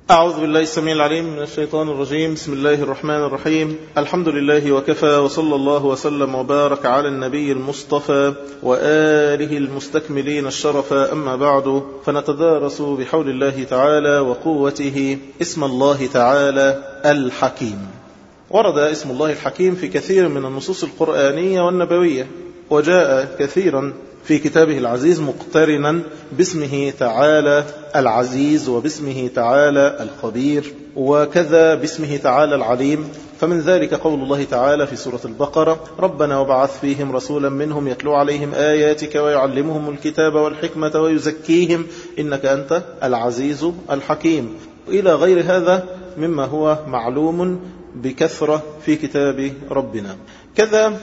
أعوذ بالله السميع العليم من الشيطان الرجيم بسم الله الرحمن الرحيم الحمد لله وكفى وصلى الله وسلم وبارك على النبي المصطفى وآله المستكملين الشرف أما بعد فنتدارس بحول الله تعالى وقوته اسم الله تعالى الحكيم ورد اسم الله الحكيم في كثير من النصوص القرآنية والنبوية وجاء كثيرا في كتابه العزيز مقترنا باسمه تعالى العزيز وباسمه تعالى الخبير وكذا باسمه تعالى العليم فمن ذلك قول الله تعالى في سورة البقرة ربنا وبعث فيهم رسولا منهم يتلو عليهم آياتك ويعلمهم الكتاب والحكمة ويزكيهم إنك أنت العزيز الحكيم إلى غير هذا مما هو معلوم بكثرة في كتاب ربنا كذا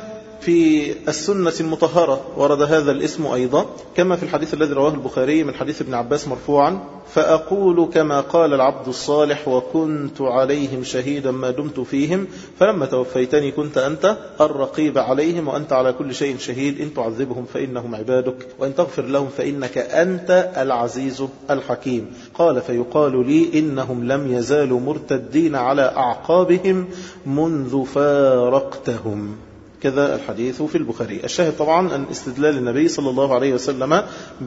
في السنة المطهرة ورد هذا الاسم أيضا كما في الحديث الذي رواه البخاري من حديث ابن عباس مرفوعا فأقول كما قال العبد الصالح وكنت عليهم شهيدا ما دمت فيهم فلما توفيتني كنت أنت الرقيب عليهم وأنت على كل شيء شهيد إن تعذبهم فإنهم عبادك وإن تغفر لهم فإنك أنت العزيز الحكيم قال فيقال لي إنهم لم يزالوا مرتدين على أعقابهم منذ فارقتهم كذا الحديث في البخاري الشاهد طبعا أن استدلال النبي صلى الله عليه وسلم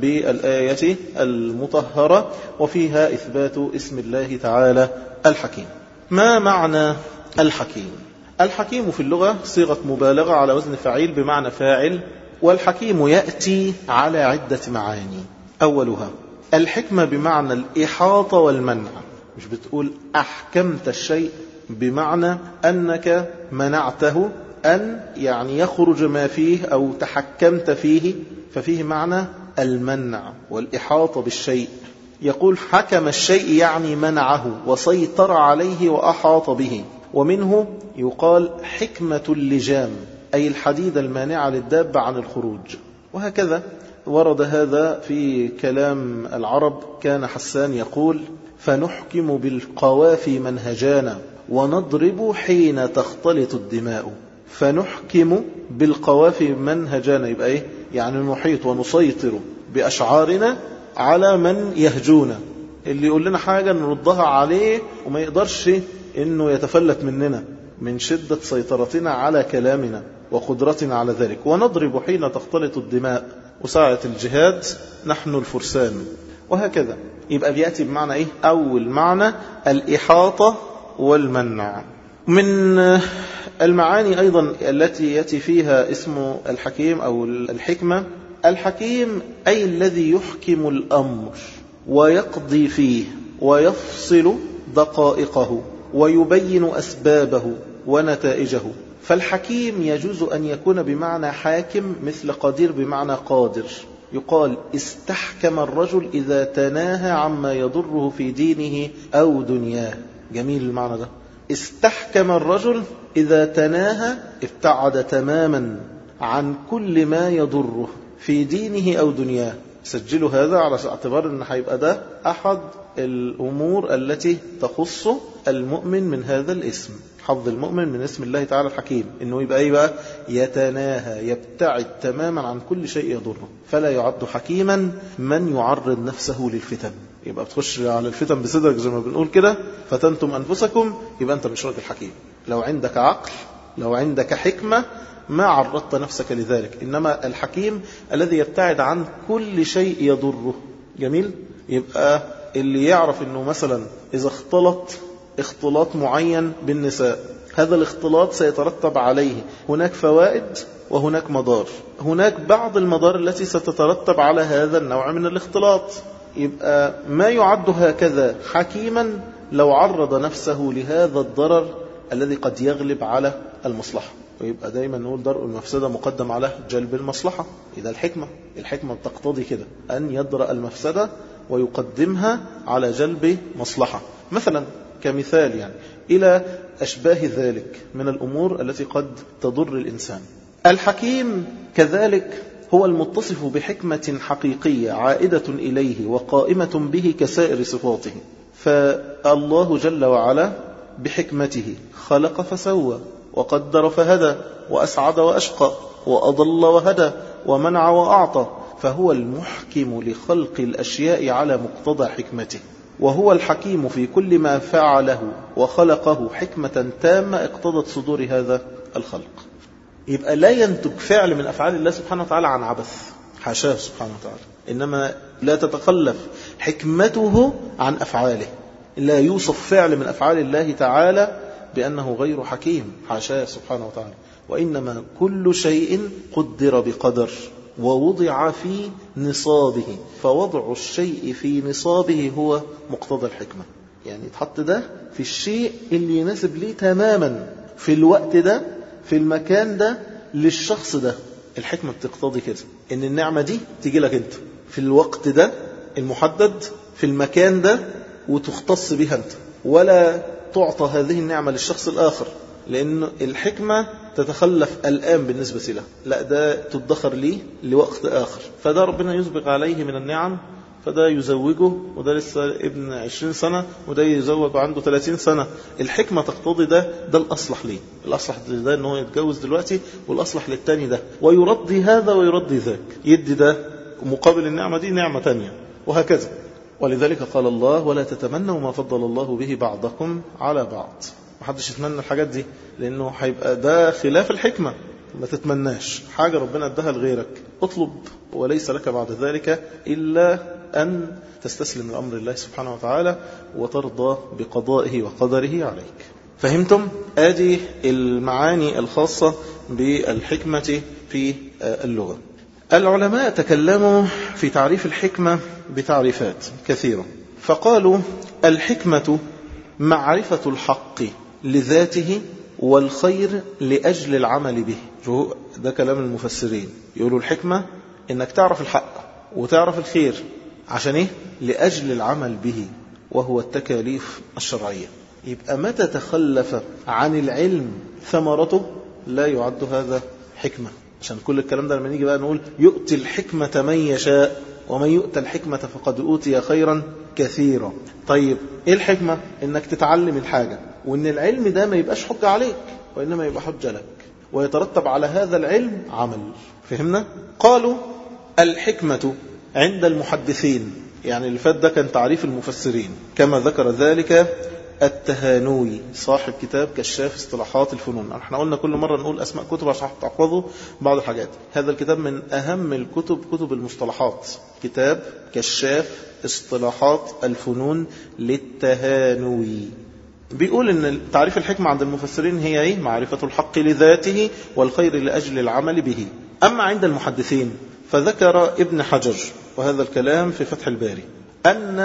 بالآية المطهرة وفيها إثبات اسم الله تعالى الحكيم ما معنى الحكيم الحكيم في اللغة صيغة مبالغة على وزن فعيل بمعنى فاعل والحكيم يأتي على عدة معاني أولها الحكمة بمعنى الإحاطة والمنع مش بتقول أحكمت الشيء بمعنى أنك منعته أن يعني يخرج ما فيه أو تحكمت فيه ففيه معنى المنع والإحاطة بالشيء يقول حكم الشيء يعني منعه وسيطر عليه وأحاط به ومنه يقال حكمة اللجام أي الحديد المانعة للدابة عن الخروج وهكذا ورد هذا في كلام العرب كان حسان يقول فنحكم بالقوافي منهجانا ونضرب حين تختلط الدماء فنحكم بالقوافي منهجنا يبقى ايه يعني نحيط ونسيطر بأشعارنا على من يهجونا اللي يقول لنا حاجة نردها عليه وما يقدرش انه يتفلت مننا من شدة سيطرتنا على كلامنا وقدرتنا على ذلك ونضرب حين تختلط الدماء وساعة الجهاد نحن الفرسان وهكذا يبقى بيأتي بمعنى ايه اول معنى الإحاطة والمنع من المعاني أيضا التي يأتي فيها اسم الحكيم أو الحكمة الحكيم أي الذي يحكم الأمر ويقضي فيه ويفصل دقائقه ويبين أسبابه ونتائجه فالحكيم يجوز أن يكون بمعنى حاكم مثل قدير بمعنى قادر يقال استحكم الرجل إذا تناهى عما يضره في دينه أو دنياه جميل المعنى ده استحكم الرجل إذا تناهى ابتعد تماما عن كل ما يضره في دينه أو دنياه سجلوا هذا على اعتبار أن هيبقى ده أحد الأمور التي تخص المؤمن من هذا الاسم حظ المؤمن من اسم الله تعالى الحكيم انه يبقى ايه بقى يتناهى يبتعد تماما عن كل شيء يضره فلا يعد حكيما من يعرض نفسه للفتن يبقى بتخش على الفتن بصدرك زي ما بنقول كده فتنتم انفسكم يبقى انت مش راجل حكيم لو عندك عقل لو عندك حكمه ما عرضت نفسك لذلك إنما الحكيم الذي يبتعد عن كل شيء يضره جميل يبقى اللي يعرف أنه مثلا إذا اختلط اختلاط معين بالنساء هذا الاختلاط سيترتب عليه هناك فوائد وهناك مضار هناك بعض المضار التي ستترتب على هذا النوع من الاختلاط يبقى ما يعد هكذا حكيما لو عرض نفسه لهذا الضرر الذي قد يغلب على المصلحة ويبقى دايما نقول درء المفسدة مقدم على جلب المصلحة إذا الحكمة الحكمة بتقتضي كده أن يدرأ المفسدة ويقدمها على جلب مصلحة مثلا كمثال يعني إلى أشباه ذلك من الأمور التي قد تضر الإنسان الحكيم كذلك هو المتصف بحكمة حقيقية عائدة إليه وقائمة به كسائر صفاته فالله جل وعلا بحكمته خلق فسوى وقدر فهدى وأسعد وأشقى وأضل وهدى ومنع وأعطى فهو المحكم لخلق الأشياء على مقتضى حكمته وهو الحكيم في كل ما فعله وخلقه حكمة تامة اقتضت صدور هذا الخلق يبقى لا ينتج فعل من أفعال الله سبحانه وتعالى عن عبث حاشاه سبحانه وتعالى إنما لا تتخلف حكمته عن أفعاله لا يوصف فعل من أفعال الله تعالى بأنه غير حكيم حاشاه سبحانه وتعالى وإنما كل شيء قدر بقدر ووضع في نصابه فوضع الشيء في نصابه هو مقتضى الحكمة يعني تحط ده في الشيء اللي يناسب ليه تماما في الوقت ده في المكان ده للشخص ده الحكمة بتقتضي كده ان النعمة دي تيجي لك انت في الوقت ده المحدد في المكان ده وتختص بها انت ولا تعطى هذه النعمة للشخص الآخر لأن الحكمة تتخلف الآن بالنسبة له لا ده تدخر ليه لوقت آخر فده ربنا يسبق عليه من النعم فده يزوجه وده لسه ابن 20 سنة وده يزوج عنده 30 سنة الحكمة تقتضي ده ده الأصلح ليه الأصلح ده ان هو يتجوز دلوقتي والأصلح للتاني ده ويرضي هذا ويرضي ذاك يدي ده مقابل النعمة دي نعمة تانية وهكذا ولذلك قال الله ولا تتمنوا ما فضل الله به بعضكم على بعض محدش يتمنى الحاجات دي لأنه هيبقى ده خلاف الحكمة ما تتمناش حاجة ربنا ادها لغيرك اطلب وليس لك بعد ذلك إلا أن تستسلم لأمر الله سبحانه وتعالى وترضى بقضائه وقدره عليك فهمتم؟ آدي المعاني الخاصة بالحكمة في اللغة العلماء تكلموا في تعريف الحكمة بتعريفات كثيرة فقالوا الحكمة معرفة الحق لذاته والخير لأجل العمل به ده كلام المفسرين يقولوا الحكمة انك تعرف الحق وتعرف الخير عشان ايه لأجل العمل به وهو التكاليف الشرعية يبقى متى تخلف عن العلم ثمرته لا يعد هذا حكمة عشان كل الكلام ده لما نيجي بقى نقول يؤتي الحكمة من يشاء ومن يؤتى الحكمة فقد أوتي خيرا كثيرا طيب ايه الحكمة انك تتعلم الحاجة وان العلم ده ما يبقاش حجة عليك وانما يبقى حجة لك ويترتب على هذا العلم عمل فهمنا قالوا الحكمة عند المحدثين يعني اللي فات ده كان تعريف المفسرين كما ذكر ذلك التهانوي صاحب كتاب كشاف اصطلاحات الفنون احنا قلنا كل مرة نقول أسماء كتب عشان تحفظوا بعض الحاجات هذا الكتاب من أهم الكتب كتب المصطلحات كتاب كشاف اصطلاحات الفنون للتهانوي بيقول ان تعريف الحكمة عند المفسرين هي ايه معرفة الحق لذاته والخير لأجل العمل به أما عند المحدثين فذكر ابن حجر وهذا الكلام في فتح الباري أن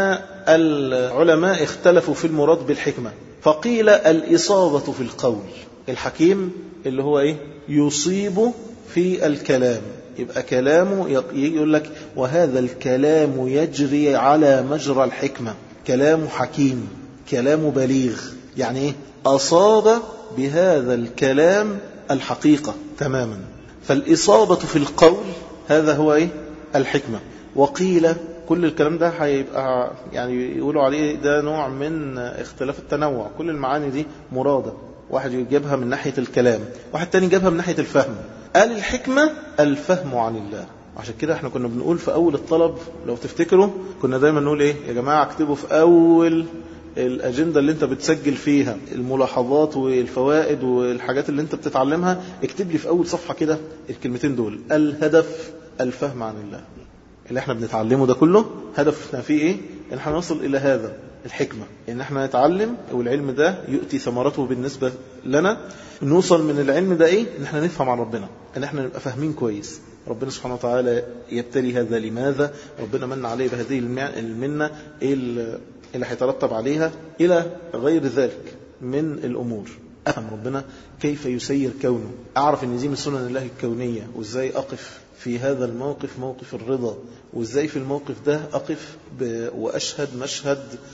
العلماء اختلفوا في المراد بالحكمة فقيل الإصابة في القول الحكيم اللي هو إيه يصيب في الكلام يبقى كلامه يقول لك وهذا الكلام يجري على مجرى الحكمة كلام حكيم كلام بليغ يعني إيه أصاب بهذا الكلام الحقيقة تماما فالإصابة في القول هذا هو إيه الحكمة وقيل كل الكلام ده هيبقى يعني يقولوا عليه ده نوع من اختلاف التنوع كل المعاني دي مرادة واحد يجيبها من ناحية الكلام واحد تاني جابها من ناحية الفهم قال الحكمة الفهم عن الله عشان كده احنا كنا بنقول في أول الطلب لو تفتكروا كنا دايما نقول ايه يا جماعة اكتبوا في أول الأجندة اللي انت بتسجل فيها الملاحظات والفوائد والحاجات اللي انت بتتعلمها اكتب لي في أول صفحة كده الكلمتين دول الهدف الفهم عن الله اللي احنا بنتعلمه ده كله هدفنا فيه ايه ان احنا نصل الى هذا الحكمة ان احنا نتعلم والعلم ده يؤتي ثمرته بالنسبة لنا نوصل من العلم ده ايه ان احنا نفهم عن ربنا ان احنا نبقى فاهمين كويس ربنا سبحانه وتعالى يبتلي هذا لماذا ربنا من عليه بهذه المنة ايه اللي هيترتب عليها الى غير ذلك من الامور افهم ربنا كيف يسير كونه اعرف ان دي من سنن الله الكونية وازاي اقف في هذا الموقف موقف الرضا وازاي في الموقف ده أقف وأشهد مشهد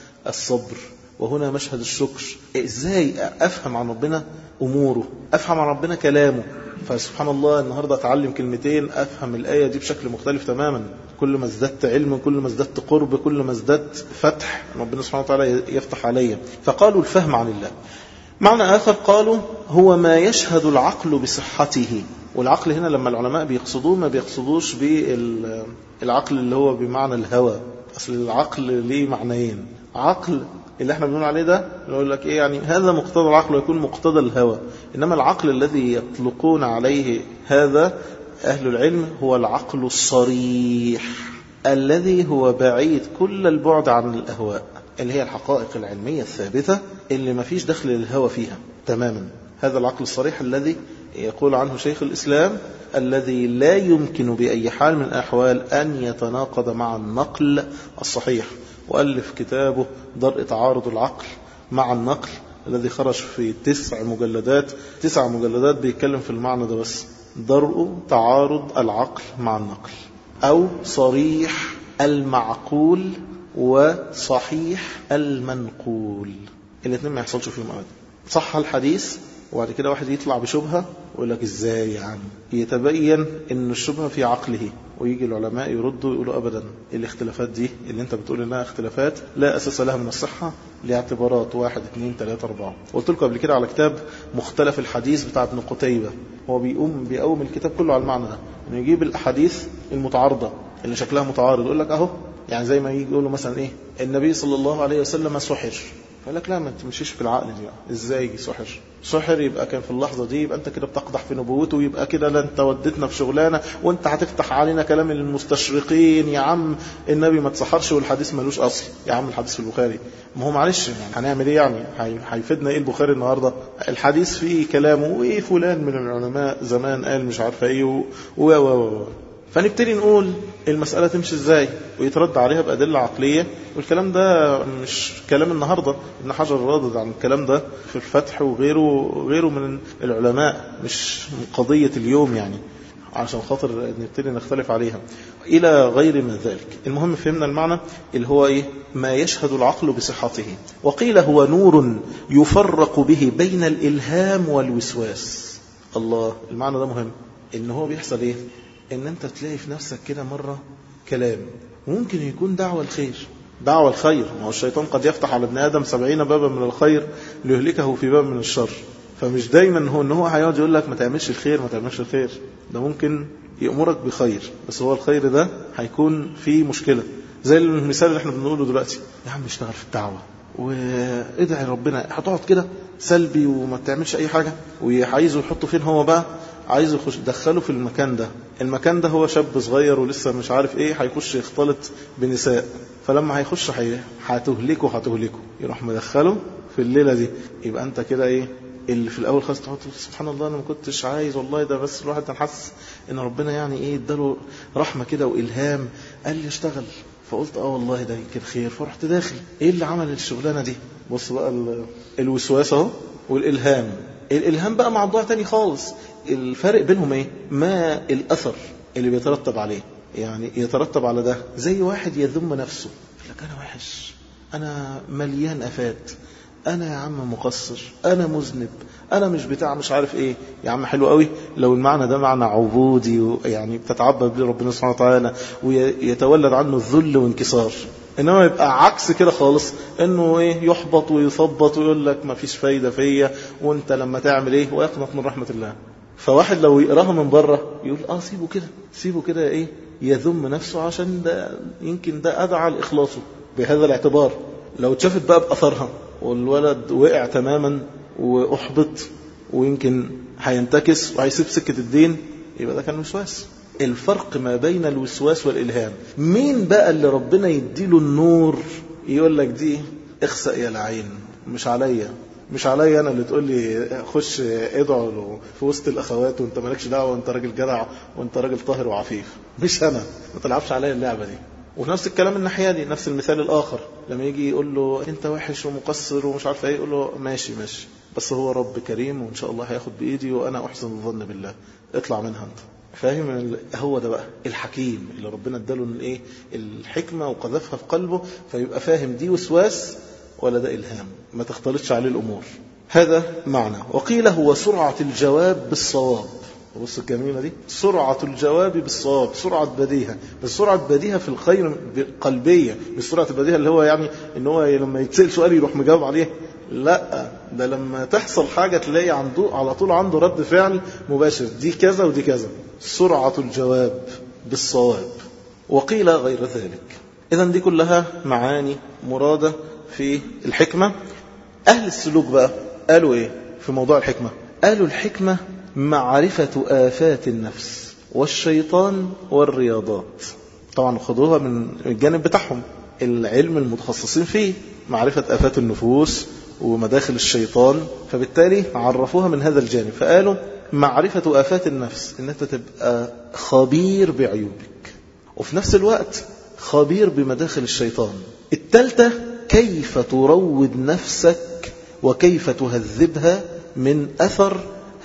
الصبر وهنا مشهد الشكر ازاي أفهم عن ربنا أموره أفهم عن ربنا كلامه فسبحان الله النهاردة أتعلم كلمتين أفهم الآية دي بشكل مختلف تماما كل ما ازددت علم كل ما ازددت قرب كل ما ازددت فتح ربنا سبحانه وتعالى يفتح علي فقالوا الفهم عن الله معنى آخر قالوا هو ما يشهد العقل بصحته والعقل هنا لما العلماء بيقصدوه ما بيقصدوش بالعقل اللي هو بمعنى الهوى أصل العقل ليه معنيين عقل اللي احنا بنقول عليه ده نقول لك ايه يعني هذا مقتضى العقل ويكون مقتضى الهوى انما العقل الذي يطلقون عليه هذا اهل العلم هو العقل الصريح الذي هو بعيد كل البعد عن الاهواء اللي هي الحقائق العلمية الثابتة اللي ما فيش دخل للهوى فيها تماما هذا العقل الصريح الذي يقول عنه شيخ الإسلام الذي لا يمكن بأي حال من الأحوال أن يتناقض مع النقل الصحيح وألف كتابه درء تعارض العقل مع النقل الذي خرج في تسع مجلدات تسع مجلدات بيتكلم في المعنى ده بس درء تعارض العقل مع النقل أو صريح المعقول وصحيح المنقول الاثنين ما يحصلش فيهم أبدا صح الحديث وبعد كده واحد يطلع بشبهة ويقول لك ازاي يعني يتبين ان الشبهة في عقله ويجي العلماء يردوا يقولوا ابدا الاختلافات دي اللي انت بتقول انها اختلافات لا اساس لها من الصحة لاعتبارات واحد اثنين ثلاثة اربعة قلت لكم قبل كده على كتاب مختلف الحديث بتاع ابن قتيبة هو بيقوم بيقوم الكتاب كله على المعنى ده انه يجيب الاحاديث المتعارضة اللي شكلها متعارض يقول لك اهو يعني زي ما يجي يقولوا مثلا ايه النبي صلى الله عليه وسلم سحر فقال لك لا ما تمشيش في العقل دي ازاي سحر سحر يبقى كان في اللحظة دي يبقى انت كده بتقدح في نبوته ويبقى كده لا انت وديتنا في شغلانة وانت هتفتح علينا كلام المستشرقين يا عم النبي ما تسحرش والحديث ملوش اصل يا عم الحديث في البخاري ما هو معلش يعني هنعمل ايه يعني هيفيدنا ايه البخاري النهاردة الحديث فيه كلامه وايه فلان من العلماء زمان قال مش عارفه ايه و و و فنبتدي نقول المسألة تمشي ازاي ويترد عليها بأدلة عقلية والكلام ده مش كلام النهاردة ابن حجر رادد عن الكلام ده في الفتح وغيره غيره من العلماء مش قضية اليوم يعني عشان خاطر نبتدي نختلف عليها إلى غير من ذلك المهم فهمنا المعنى اللي هو إيه ما يشهد العقل بصحته وقيل هو نور يفرق به بين الإلهام والوسواس الله المعنى ده مهم إن هو بيحصل إيه ان انت تلاقي في نفسك كده مرة كلام ممكن يكون دعوة الخير دعوة الخير ما هو الشيطان قد يفتح على ابن آدم سبعين بابا من الخير ليهلكه في باب من الشر فمش دايما هو ان هو هيقعد يقول لك ما تعملش الخير ما تعملش الخير ده ممكن يأمرك بخير بس هو الخير ده هيكون فيه مشكلة زي المثال اللي احنا بنقوله دلوقتي يا عم اشتغل في الدعوة وادعي ربنا هتقعد كده سلبي وما تعملش اي حاجة وعايزه يحطه فين هو بقى عايزه يخش دخله في المكان ده المكان ده هو شاب صغير ولسه مش عارف ايه هيخش يختلط بنساء فلما هيخش هتهلكه هتهلكه يروح مدخله في الليلة دي يبقى انت كده ايه اللي في الاول خالص تقول سبحان الله انا ما كنتش عايز والله ده بس الواحد كان حاسس ان ربنا يعني ايه اداله رحمه كده والهام قال لي اشتغل فقلت اه والله ده يمكن خير فرحت داخل ايه اللي عمل الشغلانه دي بص بقى الوسواس اهو والالهام الالهام بقى موضوع تاني خالص الفرق بينهم ايه ما الاثر اللي بيترتب عليه يعني يترتب على ده زي واحد يذم نفسه لك انا وحش انا مليان افات انا يا عم مقصر انا مذنب انا مش بتاع مش عارف ايه يا عم حلو قوي لو المعنى ده معنى عبودي يعني بتتعبد لربنا سبحانه وتعالى ويتولد عنه الذل وانكسار انما يبقى عكس كده خالص انه ايه يحبط ويثبط ويقول لك ما فيش فايده فيا وانت لما تعمل ايه ويقنط من رحمه الله فواحد لو يقراها من بره يقول اه سيبه كده سيبه كده ايه يذم نفسه عشان ده يمكن ده ادعى لاخلاصه بهذا الاعتبار لو اتشافت بقى باثرها والولد وقع تماما واحبط ويمكن هينتكس وهيسيب سكه الدين يبقى ده كان وسواس الفرق ما بين الوسواس والالهام مين بقى اللي ربنا يديله النور يقول لك دي اخسأ يا العين مش عليا مش عليا انا اللي تقول لي خش ادعو له في وسط الاخوات وانت مالكش دعوه وانت راجل جدع وانت راجل طاهر وعفيف مش انا ما تلعبش عليا اللعبه دي ونفس الكلام الناحيه دي نفس المثال الاخر لما يجي يقول له انت وحش ومقصر ومش عارف ايه يقول له ماشي ماشي بس هو رب كريم وان شاء الله هياخد بايدي وانا احسن الظن بالله اطلع منها انت فاهم هو ده بقى الحكيم اللي ربنا اداله الايه الحكمه وقذفها في قلبه فيبقى فاهم دي وسواس ولا ده إلهام ما تختلطش عليه الأمور هذا معنى وقيل هو سرعة الجواب بالصواب بص الجميلة دي سرعة الجواب بالصواب سرعة بديهة بس سرعة بديهة في الخير قلبية مش سرعة البديهة اللي هو يعني ان هو لما يتسأل سؤال يروح مجاوب عليه لا ده لما تحصل حاجة تلاقي عنده على طول عنده رد فعل مباشر دي كذا ودي كذا سرعة الجواب بالصواب وقيل غير ذلك إذا دي كلها معاني مرادة في الحكمة أهل السلوك بقى قالوا إيه في موضوع الحكمة قالوا الحكمة معرفة آفات النفس والشيطان والرياضات طبعا خدوها من الجانب بتاعهم العلم المتخصصين فيه معرفة آفات النفوس ومداخل الشيطان فبالتالي عرفوها من هذا الجانب فقالوا معرفة آفات النفس ان انت تبقى خبير بعيوبك وفي نفس الوقت خبير بمداخل الشيطان التالتة كيف تروض نفسك وكيف تهذبها من أثر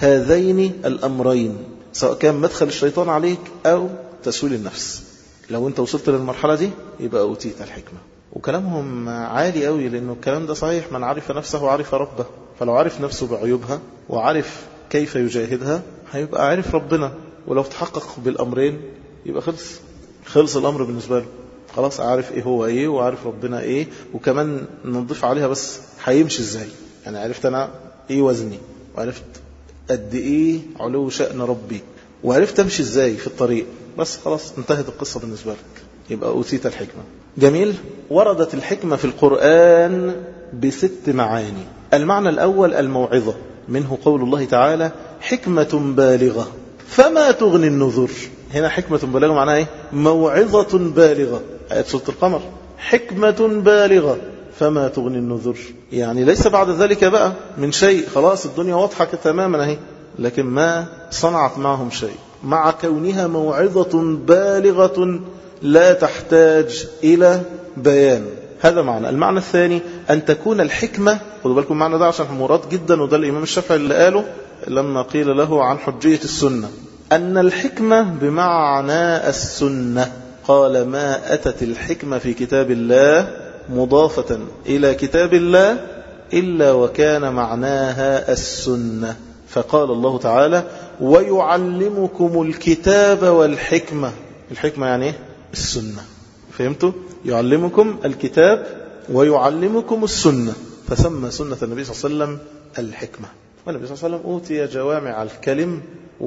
هذين الأمرين سواء كان مدخل الشيطان عليك أو تسويل النفس لو أنت وصلت للمرحلة دي يبقى أوتيت الحكمة وكلامهم عالي قوي لأنه الكلام ده صحيح من عرف نفسه وعرف ربه فلو عرف نفسه بعيوبها وعرف كيف يجاهدها هيبقى عارف ربنا ولو تحقق بالأمرين يبقى خلص خلص الأمر بالنسبة له خلاص عارف ايه هو ايه وعارف ربنا ايه وكمان نضيف عليها بس هيمشي ازاي يعني عرفت انا ايه وزني وعرفت قد ايه علو شأن ربي وعرفت امشي ازاي في الطريق بس خلاص انتهت القصة بالنسبة لك يبقى أوتيت الحكمة جميل وردت الحكمة في القرآن بست معاني المعنى الأول الموعظة منه قول الله تعالى حكمة بالغة فما تغني النذر هنا حكمة بالغة معناها ايه موعظة بالغة آية سورة القمر حكمة بالغة فما تغني النذر يعني ليس بعد ذلك بقى من شيء خلاص الدنيا واضحة تماما اهي لكن ما صنعت معهم شيء مع كونها موعظة بالغة لا تحتاج إلى بيان هذا معنى المعنى الثاني أن تكون الحكمة خذوا بالكم معنى ده عشان مراد جدا وده الإمام الشافعي اللي قاله لما قيل له عن حجية السنة أن الحكمة بمعنى السنة قال ما أتت الحكمة في كتاب الله مضافة إلى كتاب الله إلا وكان معناها السنة فقال الله تعالى ويعلمكم الكتاب والحكمة الحكمة يعني ايه السنة فهمتوا يعلمكم الكتاب ويعلمكم السنة فسمى سنة النبي صلى الله عليه وسلم الحكمة والنبي صلى الله عليه وسلم أوتي جوامع الكلم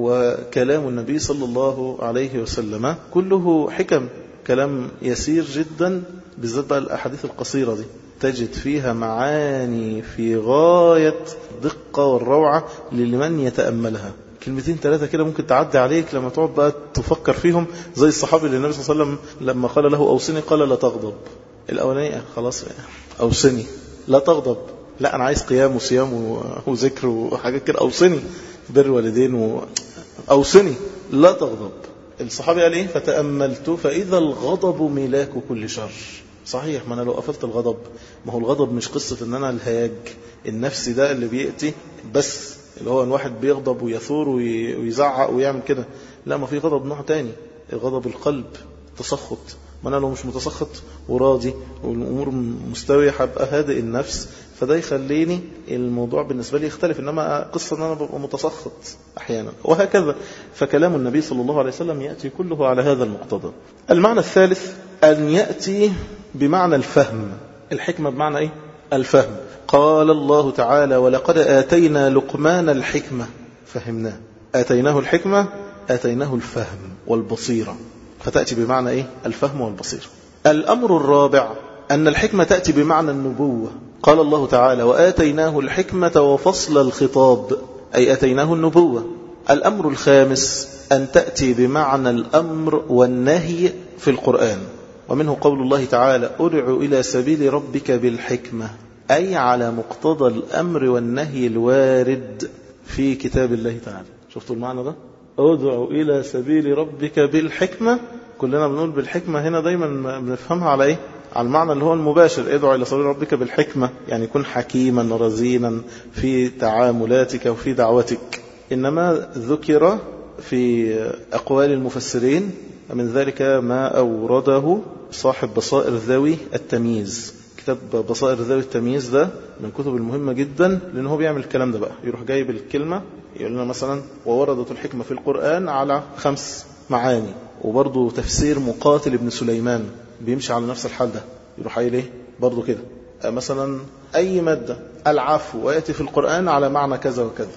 وكلام النبي صلى الله عليه وسلم كله حكم كلام يسير جدا بالذات بقى الأحاديث القصيرة دي تجد فيها معاني في غاية الدقة والروعة لمن يتأملها كلمتين ثلاثة كده ممكن تعدي عليك لما تقعد بقى تفكر فيهم زي الصحابي اللي النبي صلى الله عليه وسلم لما قال له أوصني قال لا تغضب الأولانية خلاص أوصني لا تغضب لا أنا عايز قيام وصيام وذكر وحاجات كده أوصني بر والدين و... أوصني لا تغضب الصحابي قال إيه فتأملت فإذا الغضب ملاك كل شر صحيح ما أنا لو قفلت الغضب ما هو الغضب مش قصة أن أنا الهياج النفسي ده اللي بيأتي بس اللي هو الواحد بيغضب ويثور ويزعق ويعمل كده لا ما في غضب نوع تاني غضب القلب تسخط ما أنا لو مش متسخط وراضي والأمور مستوية هبقى هادئ النفس فده يخليني الموضوع بالنسبة لي يختلف إنما قصة أن أنا ببقى متسخط أحيانا وهكذا فكلام النبي صلى الله عليه وسلم يأتي كله على هذا المقتضى المعنى الثالث أن يأتي بمعنى الفهم الحكمة بمعنى إيه؟ الفهم قال الله تعالى ولقد آتينا لقمان الحكمة فهمناه آتيناه الحكمة آتيناه الفهم والبصيرة فتأتي بمعنى إيه؟ الفهم والبصيرة الأمر الرابع أن الحكمة تأتي بمعنى النبوة قال الله تعالى وآتيناه الحكمة وفصل الخطاب أي أتيناه النبوة الأمر الخامس أن تأتي بمعنى الأمر والنهي في القرآن ومنه قول الله تعالى أدع إلى سبيل ربك بالحكمة أي على مقتضى الأمر والنهي الوارد في كتاب الله تعالى شفتوا المعنى ده أدع إلى سبيل ربك بالحكمة كلنا بنقول بالحكمة هنا دايما بنفهمها على إيه على المعنى اللي هو المباشر ادعو إلى سبيل ربك بالحكمة يعني كن حكيما رزينا في تعاملاتك وفي دعوتك إنما ذكر في أقوال المفسرين من ذلك ما أورده صاحب بصائر ذوي التمييز كتاب بصائر ذوي التمييز ده من الكتب المهمة جدا لأنه هو بيعمل الكلام ده بقى يروح جايب الكلمة يقول لنا مثلا ووردت الحكمة في القرآن على خمس معاني وبرضه تفسير مقاتل ابن سليمان بيمشي على نفس الحال ده يروح قايل ايه برضه كده مثلا أي مادة العفو ويأتي في القرآن على معنى كذا وكذا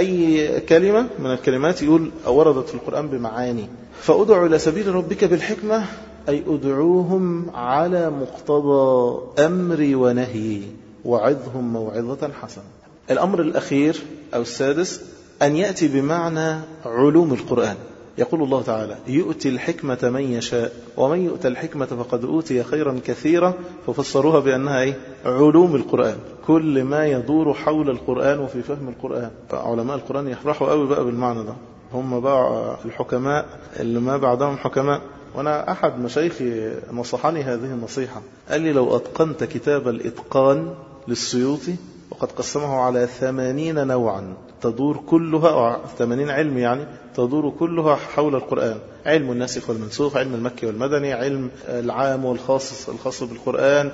أي كلمة من الكلمات يقول وردت في القرآن بمعاني فأدعو إلى سبيل ربك بالحكمة أي أدعوهم على مقتضى أمري ونهي وعظهم موعظة حسنة الأمر الأخير أو السادس أن يأتي بمعنى علوم القرآن يقول الله تعالى يؤتي الحكمة من يشاء ومن يؤتى الحكمة فقد أوتي خيرا كثيرا ففسروها بأنها إيه؟ علوم القرآن كل ما يدور حول القرآن وفي فهم القرآن علماء القرآن يفرحوا قوي بقى بالمعنى ده هم بقى الحكماء اللي ما بعدهم حكماء وأنا أحد مشايخي نصحني هذه النصيحة قال لي لو أتقنت كتاب الإتقان للسيوطي وقد قسمه على ثمانين نوعا تدور كلها ثمانين علم يعني تدور كلها حول القرآن علم الناسخ والمنسوخ علم المكي والمدني علم العام والخاص الخاص بالقرآن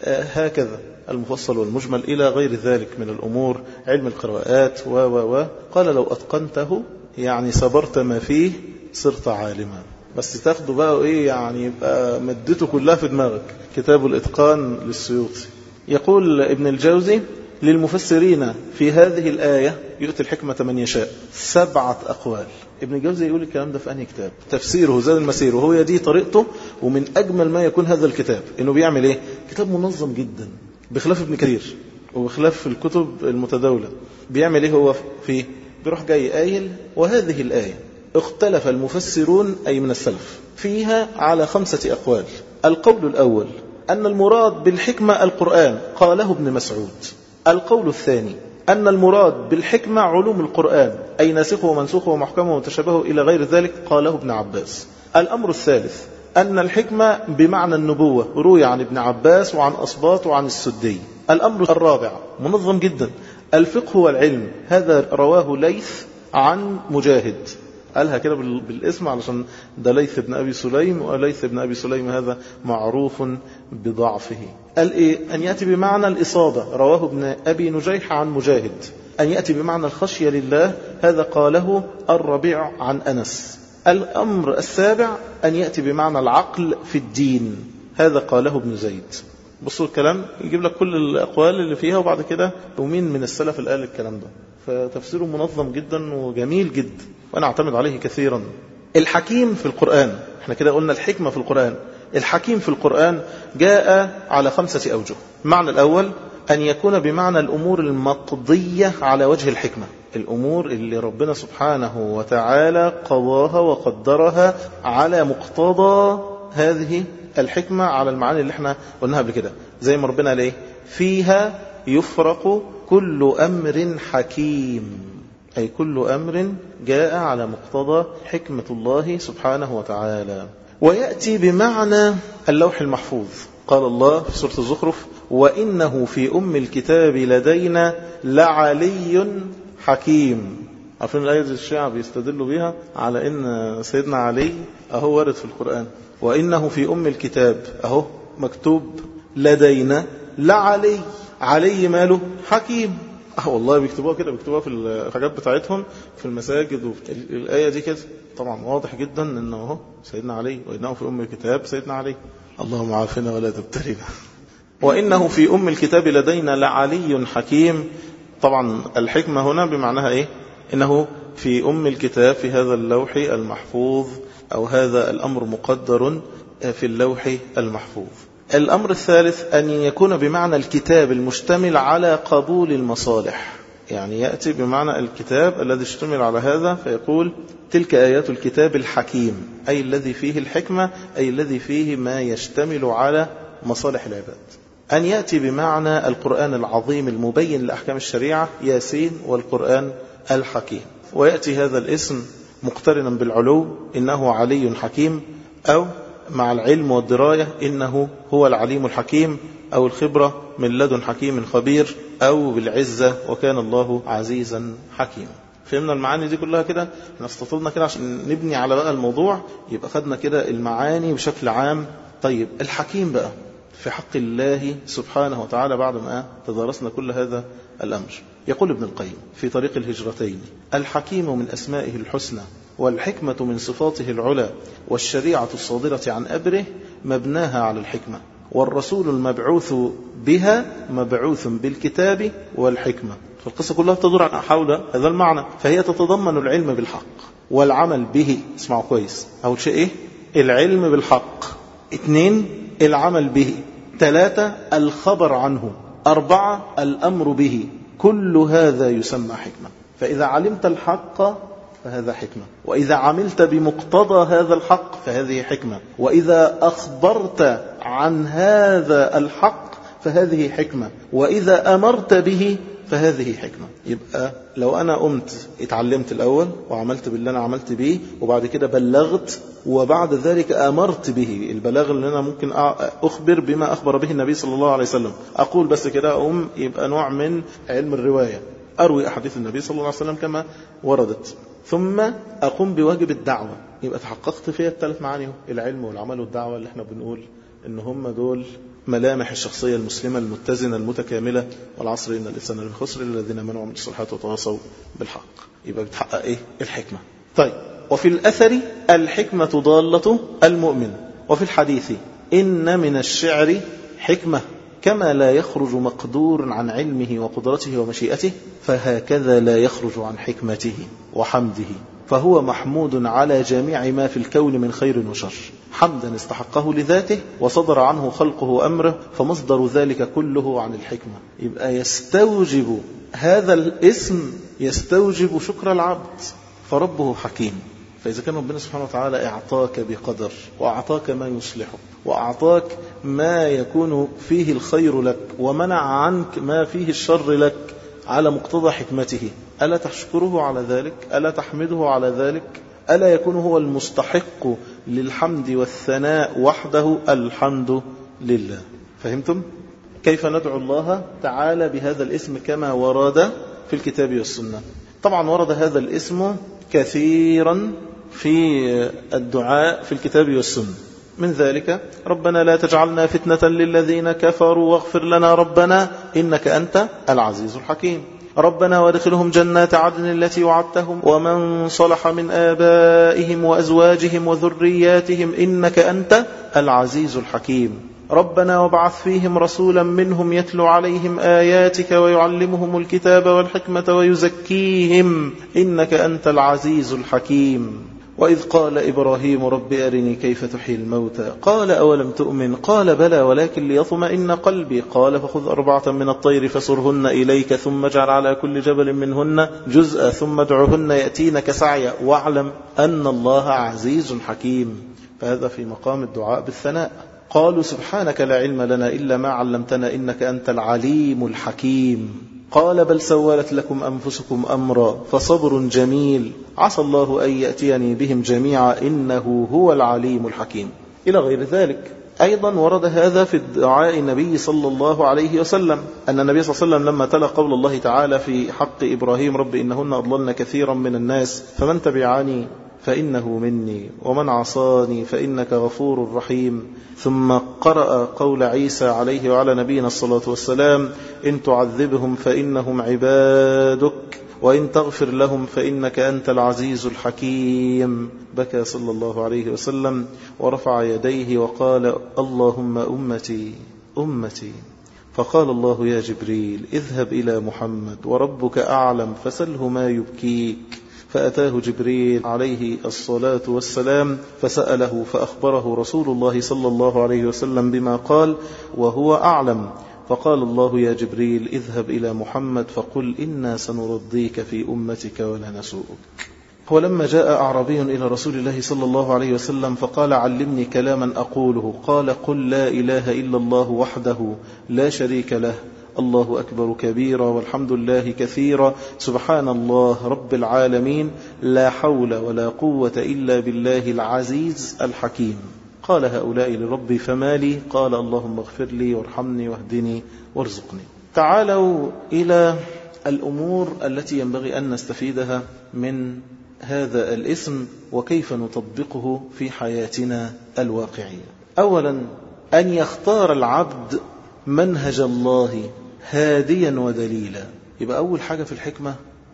هكذا المفصل والمجمل إلى غير ذلك من الأمور علم القراءات و و و قال لو أتقنته يعني صبرت ما فيه صرت عالما بس تاخده بقى ايه يعني يبقى مدته كلها في دماغك كتاب الاتقان للسيوطي يقول ابن الجوزي للمفسرين في هذه الآية يؤتي الحكمة من يشاء سبعة أقوال ابن الجوزي يقول الكلام ده في أنهي كتاب تفسيره زاد المسير وهو دي طريقته ومن أجمل ما يكون هذا الكتاب إنه بيعمل إيه كتاب منظم جدا بخلاف ابن كثير وبخلاف الكتب المتداولة بيعمل إيه هو فيه بيروح جاي قايل وهذه الآية اختلف المفسرون أي من السلف فيها على خمسة أقوال القول الأول أن المراد بالحكمة القرآن قاله ابن مسعود القول الثاني أن المراد بالحكمة علوم القرآن أي ناسخه ومنسوخه ومحكمه ومتشابهه إلى غير ذلك قاله ابن عباس الأمر الثالث أن الحكمة بمعنى النبوة روي عن ابن عباس وعن أصباط وعن السدي الأمر الرابع منظم جدا الفقه والعلم هذا رواه ليث عن مجاهد قالها كده بالاسم علشان ده ليث بن أبي سليم وليث بن أبي سليم هذا معروف بضعفه قال إيه أن يأتي بمعنى الإصابة رواه ابن أبي نجيح عن مجاهد أن يأتي بمعنى الخشية لله هذا قاله الربيع عن أنس الأمر السابع أن يأتي بمعنى العقل في الدين هذا قاله ابن زيد بصوا الكلام يجيب لك كل الأقوال اللي فيها وبعد كده ومين من السلف اللي قال الكلام ده فتفسيره منظم جدا وجميل جدا وأنا أعتمد عليه كثيرا الحكيم في القرآن احنا كده قلنا الحكمة في القرآن الحكيم في القرآن جاء على خمسة أوجه المعنى الأول أن يكون بمعنى الأمور المقضية على وجه الحكمة الأمور اللي ربنا سبحانه وتعالى قضاها وقدرها على مقتضى هذه الحكمة على المعاني اللي احنا قلناها قبل كده زي ما ربنا عليه فيها يفرق كل أمر حكيم أي كل أمر جاء على مقتضى حكمة الله سبحانه وتعالى ويأتي بمعنى اللوح المحفوظ قال الله في سورة الزخرف وإنه في أم الكتاب لدينا لعلي حكيم عارفين الآية دي الشيعة بيستدلوا بها على إن سيدنا علي أهو ورد في القرآن وإنه في أم الكتاب أهو مكتوب لدينا لعلي علي ماله حكيم اه والله بيكتبوها كده بيكتبوها في الحاجات بتاعتهم في المساجد وفي الآية دي كده طبعا واضح جدا انه اهو سيدنا علي وانه في ام الكتاب سيدنا علي اللهم عافنا ولا تبتلينا وانه في ام الكتاب لدينا لعلي حكيم طبعا الحكمة هنا بمعناها ايه انه في ام الكتاب في هذا اللوح المحفوظ او هذا الامر مقدر في اللوح المحفوظ الأمر الثالث أن يكون بمعنى الكتاب المشتمل على قبول المصالح يعني يأتي بمعنى الكتاب الذي اشتمل على هذا فيقول تلك آيات الكتاب الحكيم أي الذي فيه الحكمة أي الذي فيه ما يشتمل على مصالح العباد أن يأتي بمعنى القرآن العظيم المبين لأحكام الشريعة ياسين والقرآن الحكيم ويأتي هذا الاسم مقترنا بالعلو إنه علي حكيم أو مع العلم والدراية إنه هو العليم الحكيم أو الخبرة من لدن حكيم خبير أو بالعزة وكان الله عزيزا حكيما فهمنا المعاني دي كلها كده احنا استطلنا كده عشان نبني على بقى الموضوع يبقى خدنا كده المعاني بشكل عام طيب الحكيم بقى في حق الله سبحانه وتعالى بعد ما تدارسنا كل هذا الأمر يقول ابن القيم في طريق الهجرتين الحكيم من أسمائه الحسنى والحكمة من صفاته العلى والشريعة الصادرة عن أبره مبناها على الحكمة والرسول المبعوث بها مبعوث بالكتاب والحكمة فالقصة كلها تدور حول هذا المعنى فهي تتضمن العلم بالحق والعمل به اسمعوا كويس أول شيء إيه؟ العلم بالحق اثنين العمل به ثلاثة الخبر عنه أربعة الأمر به كل هذا يسمى حكمة فإذا علمت الحق فهذا حكمة وإذا عملت بمقتضى هذا الحق فهذه حكمة وإذا أخبرت عن هذا الحق فهذه حكمة وإذا أمرت به فهذه حكمة يبقى لو أنا قمت اتعلمت الأول وعملت باللي أنا عملت به وبعد كده بلغت وبعد ذلك أمرت به البلاغ اللي أنا ممكن أخبر بما أخبر به النبي صلى الله عليه وسلم أقول بس كده أقوم يبقى نوع من علم الرواية أروي أحاديث النبي صلى الله عليه وسلم كما وردت ثم أقوم بواجب الدعوة يبقى تحققت فيها الثلاث معاني العلم والعمل والدعوة اللي احنا بنقول ان هم دول ملامح الشخصية المسلمة المتزنة المتكاملة والعصر إن الإنسان الخسر الذين منعوا من الصالحات وتواصوا بالحق يبقى بتحقق إيه الحكمة طيب وفي الأثر الحكمة ضالة المؤمن وفي الحديث إن من الشعر حكمة كما لا يخرج مقدور عن علمه وقدرته ومشيئته فهكذا لا يخرج عن حكمته وحمده فهو محمود على جميع ما في الكون من خير وشر حمدا استحقه لذاته وصدر عنه خلقه أمره فمصدر ذلك كله عن الحكمة يبقى يستوجب هذا الاسم يستوجب شكر العبد فربه حكيم فإذا كان ربنا سبحانه وتعالى اعطاك بقدر وأعطاك ما يصلحك وأعطاك ما يكون فيه الخير لك ومنع عنك ما فيه الشر لك على مقتضى حكمته ألا تشكره على ذلك ألا تحمده على ذلك ألا يكون هو المستحق للحمد والثناء وحده الحمد لله فهمتم؟ كيف ندعو الله تعالى بهذا الاسم كما ورد في الكتاب والسنة طبعا ورد هذا الاسم كثيرا في الدعاء في الكتاب والسنة من ذلك ربنا لا تجعلنا فتنة للذين كفروا واغفر لنا ربنا إنك أنت العزيز الحكيم ربنا وادخلهم جنات عدن التي وعدتهم ومن صلح من آبائهم وأزواجهم وذرياتهم إنك أنت العزيز الحكيم ربنا وابعث فيهم رسولا منهم يتلو عليهم آياتك ويعلمهم الكتاب والحكمة ويزكيهم إنك أنت العزيز الحكيم وإذ قال إبراهيم رب أرني كيف تحيي الموتى قال أولم تؤمن قال بلى ولكن ليطمئن قلبي قال فخذ أربعة من الطير فصرهن إليك ثم اجعل على كل جبل منهن جزءا ثم ادعهن يأتينك سعيا واعلم أن الله عزيز حكيم فهذا في مقام الدعاء بالثناء قالوا سبحانك لا علم لنا إلا ما علمتنا إنك أنت العليم الحكيم قال بل سولت لكم أنفسكم أمرا فصبر جميل عسى الله أن يأتيني بهم جميعا إنه هو العليم الحكيم إلى غير ذلك أيضا ورد هذا في دعاء النبي صلى الله عليه وسلم أن النبي صلى الله عليه وسلم لما تلا قول الله تعالى في حق إبراهيم رب إنهن أضللن كثيرا من الناس فمن تبعاني فإنه مني ومن عصاني فإنك غفور رحيم ثم قرأ قول عيسى عليه وعلى نبينا الصلاة والسلام إن تعذبهم فإنهم عبادك وإن تغفر لهم فإنك أنت العزيز الحكيم بكى صلى الله عليه وسلم ورفع يديه وقال اللهم أمتي أمتي فقال الله يا جبريل اذهب إلى محمد وربك أعلم فسله ما يبكيك فأتاه جبريل عليه الصلاة والسلام فسأله فأخبره رسول الله صلى الله عليه وسلم بما قال وهو أعلم فقال الله يا جبريل اذهب إلى محمد فقل إنا سنرضيك في أمتك ولا نسوءك ولما جاء أعربي إلى رسول الله صلى الله عليه وسلم فقال علمني كلاما أقوله قال قل لا إله إلا الله وحده لا شريك له الله أكبر كبيرا والحمد لله كثيرا سبحان الله رب العالمين لا حول ولا قوة إلا بالله العزيز الحكيم قال هؤلاء لربي فما لي قال اللهم اغفر لي وارحمني واهدني وارزقني تعالوا إلى الأمور التي ينبغي أن نستفيدها من هذا الاسم وكيف نطبقه في حياتنا الواقعية أولا أن يختار العبد منهج الله هاديا ودليلا يبقى أول حاجة في الحكمة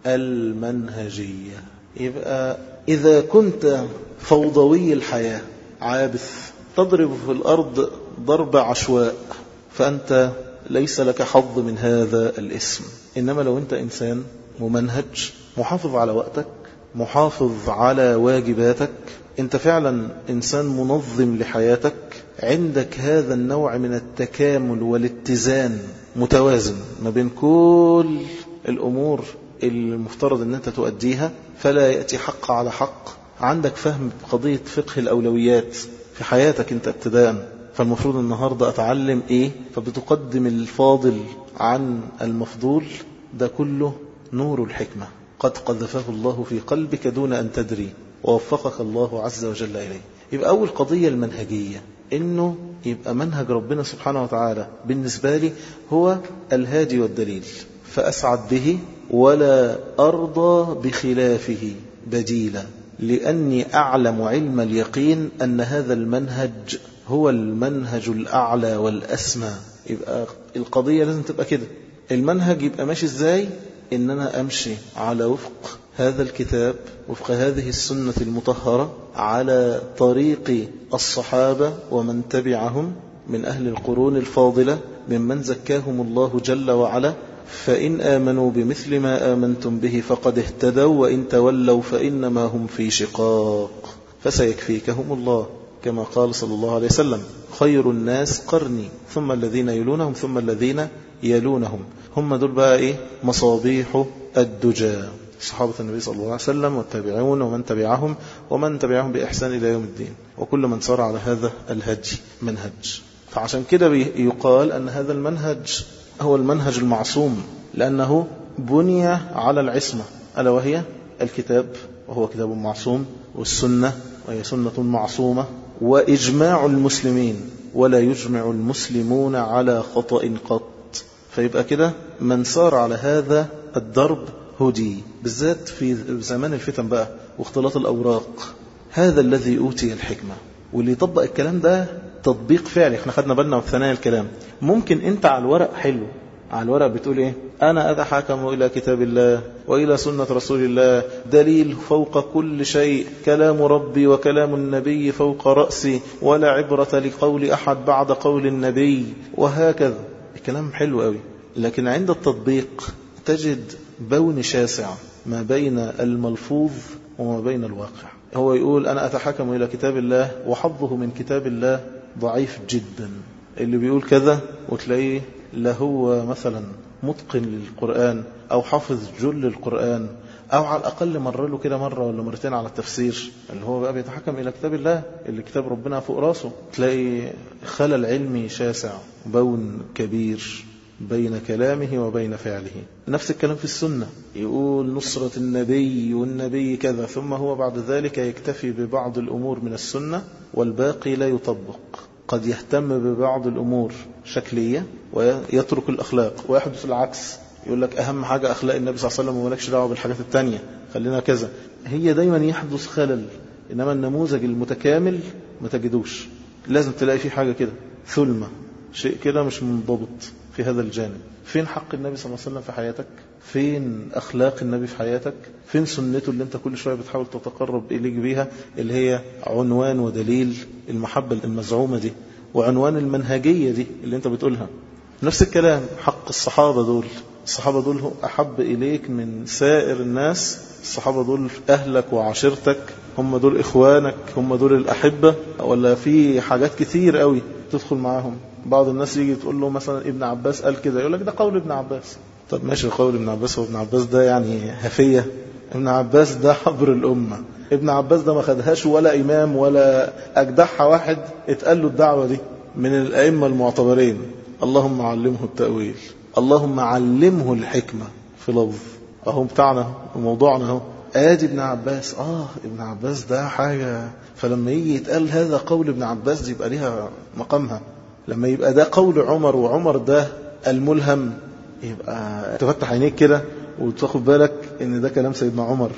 المنهجية يبقى إذا كنت فوضوي الحياة عابث تضرب في الأرض ضرب عشواء فأنت ليس لك حظ من هذا الاسم إنما لو أنت إنسان ممنهج محافظ على وقتك محافظ على واجباتك أنت فعلا إنسان منظم لحياتك عندك هذا النوع من التكامل والاتزان متوازن ما بين كل الأمور المفترض أن أنت تؤديها فلا يأتي حق على حق عندك فهم قضية فقه الأولويات في حياتك أنت ابتداء فالمفروض النهاردة أتعلم إيه فبتقدم الفاضل عن المفضول ده كله نور الحكمة قد قذفه الله في قلبك دون أن تدري ووفقك الله عز وجل إليه يبقى أول قضية المنهجية إنه يبقى منهج ربنا سبحانه وتعالى بالنسبة لي هو الهادي والدليل فأسعد به ولا أرضى بخلافه بديلا لأني أعلم علم اليقين أن هذا المنهج هو المنهج الأعلى والأسمى يبقى القضية لازم تبقى كده المنهج يبقى ماشي ازاي ان انا امشي على وفق هذا الكتاب وفق هذه السنة المطهرة على طريق الصحابة ومن تبعهم من أهل القرون الفاضلة ممن زكاهم الله جل وعلا فإن آمنوا بمثل ما آمنتم به فقد اهتدوا وإن تولوا فإنما هم في شقاق فسيكفيكهم الله كما قال صلى الله عليه وسلم خير الناس قرني ثم الذين يلونهم ثم الذين يلونهم هم دول بقى إيه مصابيح الدجى صحابة النبي صلى الله عليه وسلم والتابعون ومن تبعهم ومن تبعهم بإحسان إلى يوم الدين وكل من صار على هذا الهدي منهج فعشان كده يقال أن هذا المنهج هو المنهج المعصوم لأنه بني على العصمة ألا وهي الكتاب وهو كتاب معصوم والسنة وهي سنة معصومة وإجماع المسلمين ولا يجمع المسلمون على خطأ قط فيبقى كده من صار على هذا الدرب هدي بالذات في زمان الفتن بقى واختلاط الأوراق هذا الذي أوتي الحكمة واللي يطبق الكلام ده تطبيق فعلي احنا خدنا بالنا في ثنايا الكلام ممكن انت على الورق حلو على الورق بتقول ايه انا اتحاكم الى كتاب الله والى سنة رسول الله دليل فوق كل شيء كلام ربي وكلام النبي فوق رأسي ولا عبرة لقول احد بعد قول النبي وهكذا الكلام حلو قوي لكن عند التطبيق تجد بون شاسع ما بين الملفوظ وما بين الواقع هو يقول أنا أتحكم إلى كتاب الله وحظه من كتاب الله ضعيف جدا اللي بيقول كذا وتلاقيه لا هو مثلا متقن للقرآن أو حافظ جل القرآن أو على الأقل مر له كده مرة ولا مرتين على التفسير اللي هو بقى بيتحكم إلى كتاب الله اللي كتاب ربنا فوق راسه تلاقي خلل علمي شاسع بون كبير بين كلامه وبين فعله نفس الكلام في السنة يقول نصرة النبي والنبي كذا ثم هو بعد ذلك يكتفي ببعض الأمور من السنة والباقي لا يطبق قد يهتم ببعض الأمور شكلية ويترك الأخلاق ويحدث العكس يقول لك أهم حاجة أخلاق النبي صلى الله عليه وسلم ومالكش دعوة بالحاجات التانية خلينا كذا هي دايما يحدث خلل إنما النموذج المتكامل ما تجدوش لازم تلاقي فيه حاجة كده ثلمة شيء كده مش منضبط في هذا الجانب فين حق النبي صلى الله عليه وسلم في حياتك فين أخلاق النبي في حياتك فين سنته اللي انت كل شوية بتحاول تتقرب إليك بيها اللي هي عنوان ودليل المحبة المزعومة دي وعنوان المنهجية دي اللي انت بتقولها نفس الكلام حق الصحابة دول الصحابة دول أحب إليك من سائر الناس الصحابة دول أهلك وعشيرتك هم دول إخوانك هم دول الأحبة ولا في حاجات كتير قوي تدخل معاهم بعض الناس يجي تقول له مثلا ابن عباس قال كده يقول لك ده قول ابن عباس طب ماشي قول ابن عباس هو ابن عباس ده يعني هفية ابن عباس ده حبر الأمة ابن عباس ده ما خدهاش ولا إمام ولا أجدعها واحد اتقال له الدعوة دي من الأئمة المعتبرين اللهم علمه التأويل اللهم علمه الحكمة في لفظ أهو بتاعنا وموضوعنا اهو آدي ابن عباس آه ابن عباس ده حاجة فلما يجي يتقال هذا قول ابن عباس دي يبقى ليها مقامها لما يبقى ده قول عمر وعمر ده الملهم يبقى تفتح عينيك كده وتاخد بالك ان ده كلام سيدنا عمر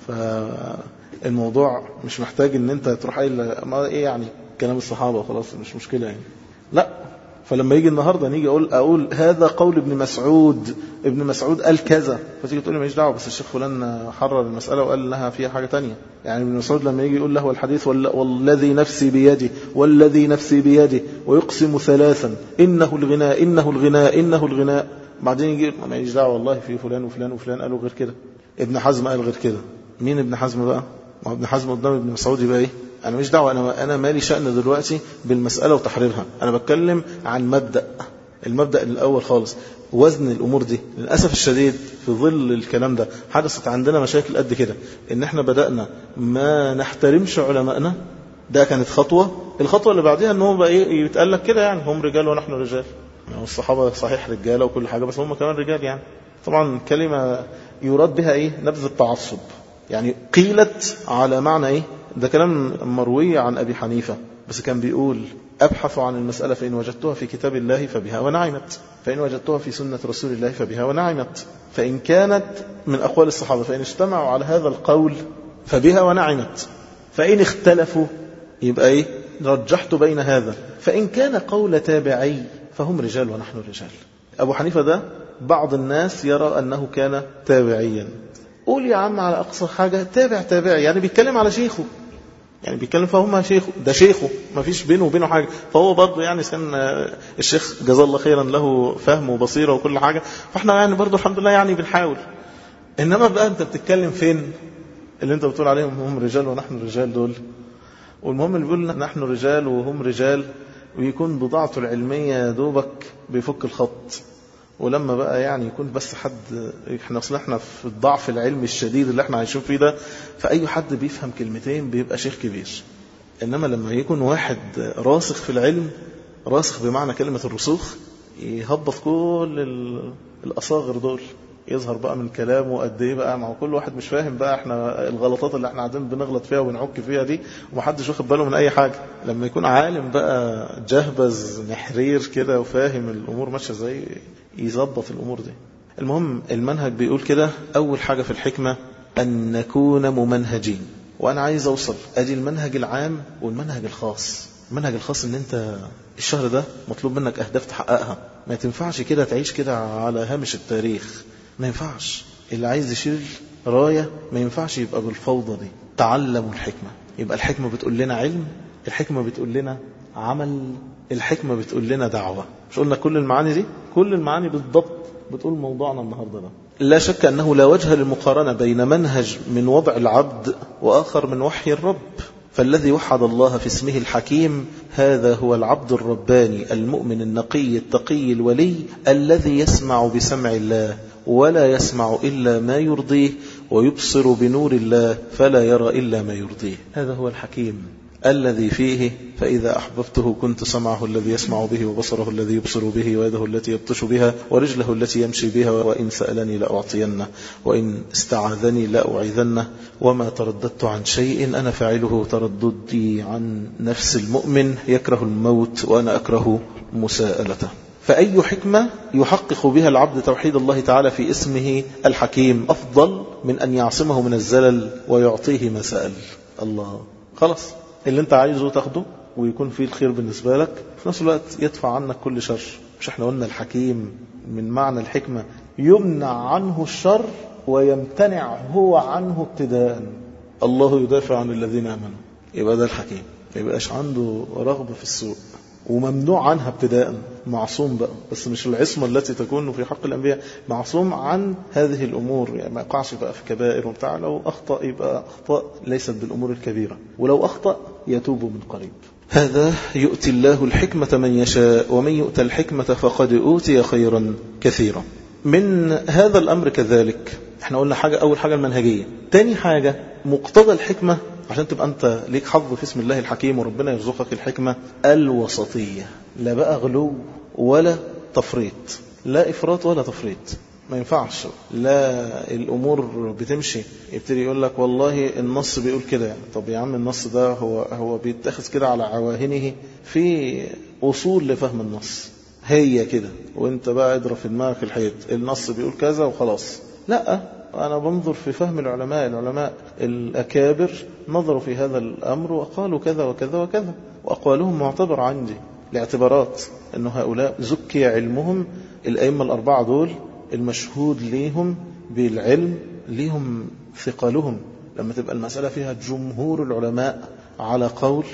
فالموضوع مش محتاج ان انت تروح قايل ما ايه يعني كلام الصحابه وخلاص مش مشكله يعني لا فلما يجي النهارده نيجي اقول اقول هذا قول ابن مسعود ابن مسعود قال كذا فتيجي تقول لي ماليش دعوه بس الشيخ فلان حرر المساله وقال لها فيها حاجه تانية يعني ابن مسعود لما يجي يقول له الحديث والذي نفسي بيده والذي نفسي بيده ويقسم ثلاثا انه الغناء انه الغناء انه الغناء بعدين يجي ماليش دعوه والله في فلان وفلان وفلان قالوا غير كده ابن حزم قال غير كده مين ابن حزم بقى ما ابن حزم قدام ابن مسعود يبقى ايه أنا مش دعوة أنا, أنا مالي شأن دلوقتي بالمسألة وتحريرها أنا بتكلم عن مبدأ المبدأ الأول خالص وزن الأمور دي للأسف الشديد في ظل الكلام ده حدثت عندنا مشاكل قد كده إن احنا بدأنا ما نحترمش علمائنا ده كانت خطوة الخطوة اللي بعدها ان هو بقى ايه يتقال لك كده يعني هم رجال ونحن رجال يعني الصحابة صحيح رجالة وكل حاجة بس هم كمان رجال يعني طبعا كلمة يراد بها ايه نبذ التعصب يعني قيلت على معنى ايه ده كلام مروي عن ابي حنيفة بس كان بيقول أبحث عن المسألة فإن وجدتها في كتاب الله فبها ونعمت فإن وجدتها في سنة رسول الله فبها ونعمت فإن كانت من أقوال الصحابة فإن اجتمعوا على هذا القول فبها ونعمت فإن اختلفوا يبقى إيه رجحت بين هذا فإن كان قول تابعي فهم رجال ونحن رجال أبو حنيفة ده بعض الناس يرى أنه كان تابعيا قول يا عم على أقصى حاجة تابع تابعي يعني بيتكلم على شيخه يعني بيتكلم فهم شيخه ده شيخه ما فيش بينه وبينه حاجة فهو برضه يعني كان الشيخ جزاه الله خيرا له فهم وبصيرة وكل حاجة فاحنا يعني برضه الحمد لله يعني بنحاول إنما بقى أنت بتتكلم فين اللي أنت بتقول عليهم هم رجال ونحن رجال دول والمهم اللي بيقول نحن رجال وهم رجال ويكون بضاعته العلمية دوبك بيفك الخط ولما بقى يعني يكون بس حد احنا اصل احنا في الضعف العلمي الشديد اللي احنا عايشين فيه ده فاي حد بيفهم كلمتين بيبقى شيخ كبير انما لما يكون واحد راسخ في العلم راسخ بمعنى كلمة الرسوخ يهبط كل الاصاغر دول يظهر بقى من كلامه قد ايه بقى ما هو كل واحد مش فاهم بقى احنا الغلطات اللي احنا قاعدين بنغلط فيها ونعك فيها دي ومحدش واخد باله من اي حاجه لما يكون عالم بقى جهبذ محرير كده وفاهم الامور ماشيه ازاي يظبط الامور دي المهم المنهج بيقول كده اول حاجه في الحكمه ان نكون ممنهجين وانا عايز اوصل ادي المنهج العام والمنهج الخاص المنهج الخاص ان انت الشهر ده مطلوب منك اهداف تحققها ما تنفعش كده تعيش كده على هامش التاريخ ما ينفعش اللي عايز يشيل راية ما ينفعش يبقى بالفوضى دي تعلموا الحكمة يبقى الحكمة بتقول لنا علم الحكمة بتقول لنا عمل الحكمة بتقول لنا دعوة مش قلنا كل المعاني دي كل المعاني بالضبط بتقول موضوعنا النهاردة ده لا شك أنه لا وجه للمقارنة بين منهج من وضع العبد وآخر من وحي الرب فالذي وحد الله في اسمه الحكيم هذا هو العبد الرباني المؤمن النقي التقي الولي الذي يسمع بسمع الله ولا يسمع إلا ما يرضيه ويبصر بنور الله فلا يرى إلا ما يرضيه هذا هو الحكيم الذي فيه فإذا أحببته كنت سمعه الذي يسمع به وبصره الذي يبصر به ويده التي يبطش بها ورجله التي يمشي بها وإن سألني لأعطينه وإن استعاذني لأعيذنه وما ترددت عن شيء أنا فاعله ترددي عن نفس المؤمن يكره الموت وأنا أكره مساءلته فأي حكمة يحقق بها العبد توحيد الله تعالى في اسمه الحكيم أفضل من أن يعصمه من الزلل ويعطيه ما سأل الله خلاص اللي انت عايزه تاخده ويكون فيه الخير بالنسبة لك في نفس الوقت يدفع عنك كل شر مش احنا قلنا الحكيم من معنى الحكمة يمنع عنه الشر ويمتنع هو عنه ابتداء الله يدافع عن الذين امنوا يبقى ده الحكيم ما يبقاش عنده رغبة في السوء وممنوع عنها ابتداء معصوم بقى بس مش العصمة التي تكون في حق الأنبياء معصوم عن هذه الأمور يعني ما يقعش بقى في كبائر وبتاع لو أخطأ يبقى أخطاء ليست بالأمور الكبيرة ولو أخطأ يتوب من قريب هذا يؤتي الله الحكمة من يشاء ومن يؤتى الحكمة فقد أوتي خيرا كثيرا من هذا الأمر كذلك احنا قلنا حاجة أول حاجة المنهجية تاني حاجة مقتضى الحكمة عشان تبقى أنت ليك حظ في اسم الله الحكيم وربنا يرزقك الحكمة الوسطية لا بقى غلو ولا تفريط لا إفراط ولا تفريط ما ينفعش لا الأمور بتمشي يبتدي يقول لك والله النص بيقول كده يعني طب يا عم النص ده هو هو بيتخذ كده على عواهنه في أصول لفهم النص هي كده وانت بقى اضرب في دماغك الحيط النص بيقول كذا وخلاص لا أنا بنظر في فهم العلماء العلماء الأكابر نظروا في هذا الأمر وقالوا كذا وكذا وكذا وأقوالهم معتبر عندي لاعتبارات أن هؤلاء زكي علمهم الأئمة الأربعة دول المشهود ليهم بالعلم ليهم ثقلهم لما تبقى المسألة فيها جمهور العلماء على قول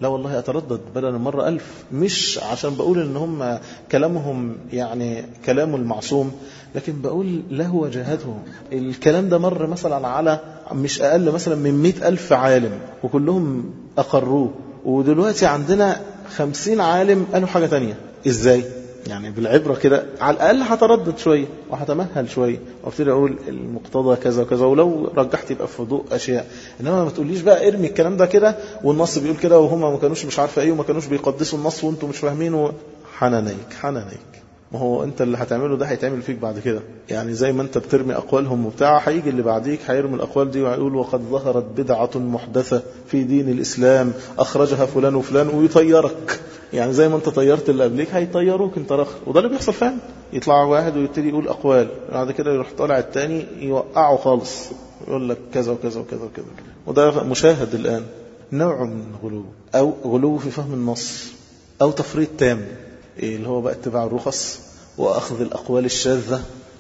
لا والله أتردد بدل المرة ألف مش عشان بقول إن هم كلامهم يعني كلام المعصوم لكن بقول له وجهته الكلام ده مر مثلا على مش أقل مثلا من مئة ألف عالم وكلهم أقروه ودلوقتي عندنا خمسين عالم قالوا حاجة تانية إزاي؟ يعني بالعبرة كده على الأقل هتردد شوية وهتمهل شوية وابتدي أقول المقتضى كذا وكذا ولو رجحت يبقى في ضوء أشياء إنما ما تقوليش بقى ارمي الكلام ده كده والنص بيقول كده وهم ما كانوش مش عارفة إيه وما كانوش بيقدسوا النص وأنتم مش فاهمين و... حنانيك حنانيك ما هو انت اللي هتعمله ده هيتعمل فيك بعد كده يعني زي ما انت بترمي اقوالهم وبتاع هيجي اللي بعديك هيرمي الاقوال دي ويقول وقد ظهرت بدعه محدثه في دين الاسلام اخرجها فلان وفلان ويطيرك يعني زي ما انت طيرت اللي قبليك هيطيروك انت رخ وده اللي بيحصل فعلا يطلع واحد ويبتدي يقول اقوال بعد كده يروح طالع التاني يوقعه خالص يقول لك كذا وكذا وكذا وكذا وده مشاهد الان نوع من الغلو او غلو في فهم النص او تفريط تام اللي هو بقى اتباع الرخص واخذ الاقوال الشاذه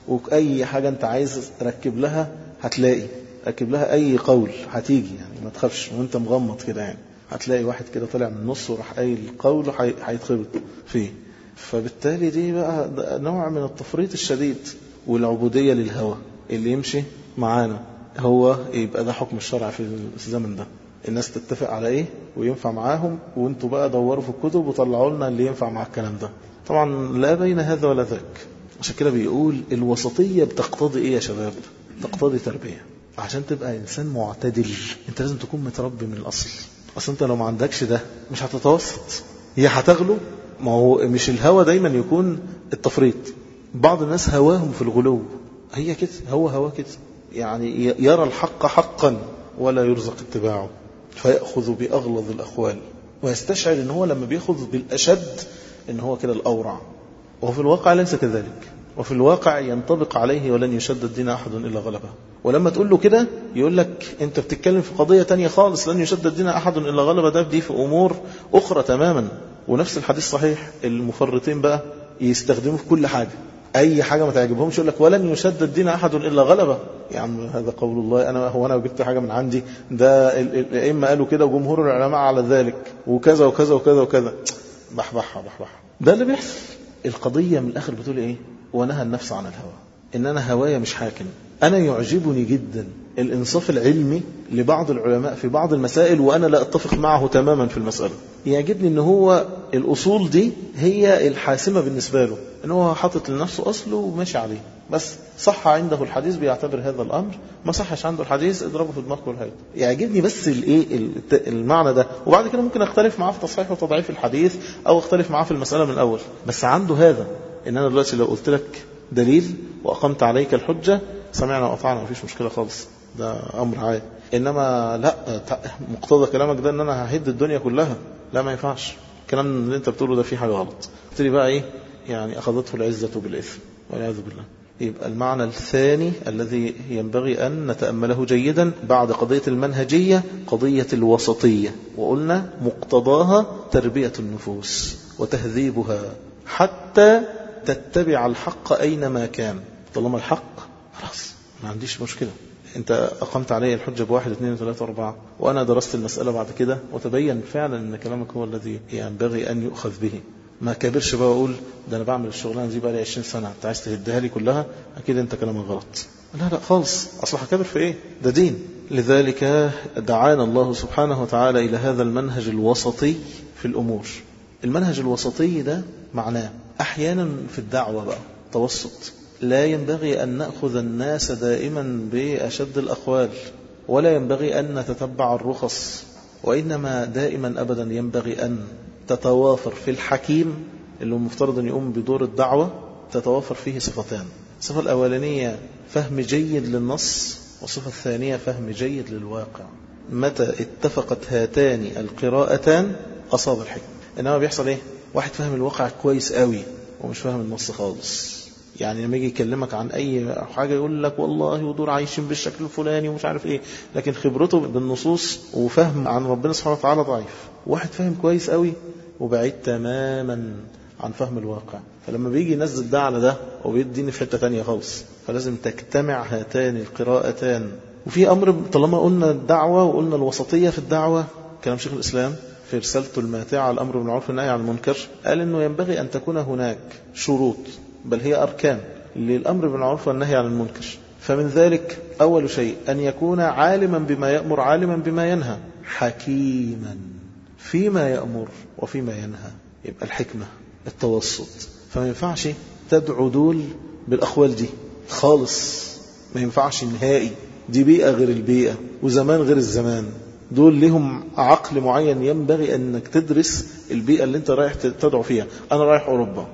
واي حاجه انت عايز تركب لها هتلاقي ركب لها اي قول هتيجي يعني ما تخافش وانت مغمض كده يعني هتلاقي واحد كده طلع من النص وراح قايل قول هيتخبط فيه فبالتالي دي بقى نوع من التفريط الشديد والعبودية للهوى اللي يمشي معانا هو يبقى ده حكم الشرع في الزمن ده الناس تتفق على ايه وينفع معاهم وانتوا بقى دوروا في الكتب وطلعوا لنا اللي ينفع مع الكلام ده طبعا لا بين هذا ولا ذاك عشان كده بيقول الوسطية بتقتضي ايه يا شباب تقتضي تربية عشان تبقى انسان معتدل انت لازم تكون متربي من الاصل اصل انت لو ما عندكش ده مش هتتوسط هي هتغلو ما هو مش الهوى دايما يكون التفريط بعض الناس هواهم في الغلو هي كده هو هوا كده يعني يرى الحق حقا ولا يرزق اتباعه فيأخذ بأغلظ الأقوال ويستشعر ان هو لما بيأخذ بالأشد ان هو كده الأورع وفي الواقع ليس كذلك وفي الواقع ينطبق عليه ولن يشد الدين أحد إلا غلبه ولما تقول له كده يقول لك انت بتتكلم في قضية تانية خالص لن يشد الدين أحد إلا غلبه ده دي في أمور أخرى تماما ونفس الحديث صحيح المفرطين بقى يستخدموه في كل حاجة أي حاجة ما تعجبهمش يقول لك ولن يشد الدين أحد إلا غلبه يا عم هذا قول الله أنا هو أنا جبت حاجة من عندي ده الأئمة قالوا كده وجمهور العلماء على ذلك وكذا وكذا وكذا وكذا بحبحها بحبحها ده اللي بيحصل القضية من الآخر بتقول إيه ونهى النفس عن الهوى إن أنا هوايا مش حاكم أنا يعجبني جدا الإنصاف العلمي لبعض العلماء في بعض المسائل وأنا لا أتفق معه تماما في المسألة يعجبني أن هو الأصول دي هي الحاسمة بالنسبة له أن هو حاطط لنفسه أصله وماشي عليه بس صح عنده الحديث بيعتبر هذا الأمر ما صحش عنده الحديث اضربه في دماغه والهيئة يعجبني بس الايه المعنى ده وبعد كده ممكن اختلف معاه في تصحيح وتضعيف الحديث او اختلف معاه في المسألة من الأول بس عنده هذا ان انا دلوقتي لو قلت لك دليل واقمت عليك الحجة سمعنا وأطعنا مفيش مشكلة خالص ده أمر عادي إنما لا مقتضى كلامك ده إن أنا ههد الدنيا كلها لا ما ينفعش الكلام اللي أنت بتقوله ده فيه حاجة غلط ابتدي بقى إيه يعني أخذته العزة بالإثم والعياذ بالله يبقى المعنى الثاني الذي ينبغي أن نتأمله جيدا بعد قضية المنهجية قضية الوسطية وقلنا مقتضاها تربية النفوس وتهذيبها حتى تتبع الحق أينما كان طالما الحق خلاص ما عنديش مشكلة انت اقمت علي الحجة بواحد اثنين ثلاثة اربعة وانا درست المسألة بعد كده وتبين فعلا ان كلامك هو الذي ينبغي ان يؤخذ به ما كبرش بقى واقول ده انا بعمل الشغلانه دي بقى لي 20 سنه انت عايز تهدها لي كلها اكيد انت كلامك غلط لا لا خالص اصل هكبر في ايه ده دين لذلك دعانا الله سبحانه وتعالى الى هذا المنهج الوسطي في الامور المنهج الوسطي ده معناه احيانا في الدعوه بقى توسط لا ينبغي أن نأخذ الناس دائما بأشد الأقوال ولا ينبغي أن نتتبع الرخص وإنما دائما أبدا ينبغي أن تتوافر في الحكيم اللي مفترض أن يقوم بدور الدعوة تتوافر فيه صفتان الصفة الأولانية فهم جيد للنص والصفة الثانية فهم جيد للواقع متى اتفقت هاتان القراءتان أصاب الحكم إنما بيحصل إيه واحد فهم الواقع كويس قوي ومش فاهم النص خالص يعني لما يجي يكلمك عن اي حاجه يقول لك والله ودول عايشين بالشكل الفلاني ومش عارف ايه لكن خبرته بالنصوص وفهم عن ربنا سبحانه وتعالى ضعيف واحد فاهم كويس قوي وبعيد تماما عن فهم الواقع فلما بيجي ينزل ده على ده وبيديني في حته ثانيه خالص فلازم تجتمع هاتان القراءتان وفي امر طالما قلنا الدعوه وقلنا الوسطيه في الدعوه كلام شيخ الاسلام في رسالته الماتعة الأمر بالمعروف والنهي عن المنكر قال أنه ينبغي أن تكون هناك شروط بل هي أركان للأمر بالمعروف والنهي عن المنكر فمن ذلك أول شيء أن يكون عالما بما يأمر عالما بما ينهى حكيما فيما يأمر وفيما ينهى يبقى الحكمة التوسط فما ينفعش تدعو دول بالأخوال دي خالص ما ينفعش نهائي دي بيئة غير البيئة وزمان غير الزمان دول لهم عقل معين ينبغي أنك تدرس البيئة اللي انت رايح تدعو فيها أنا رايح أوروبا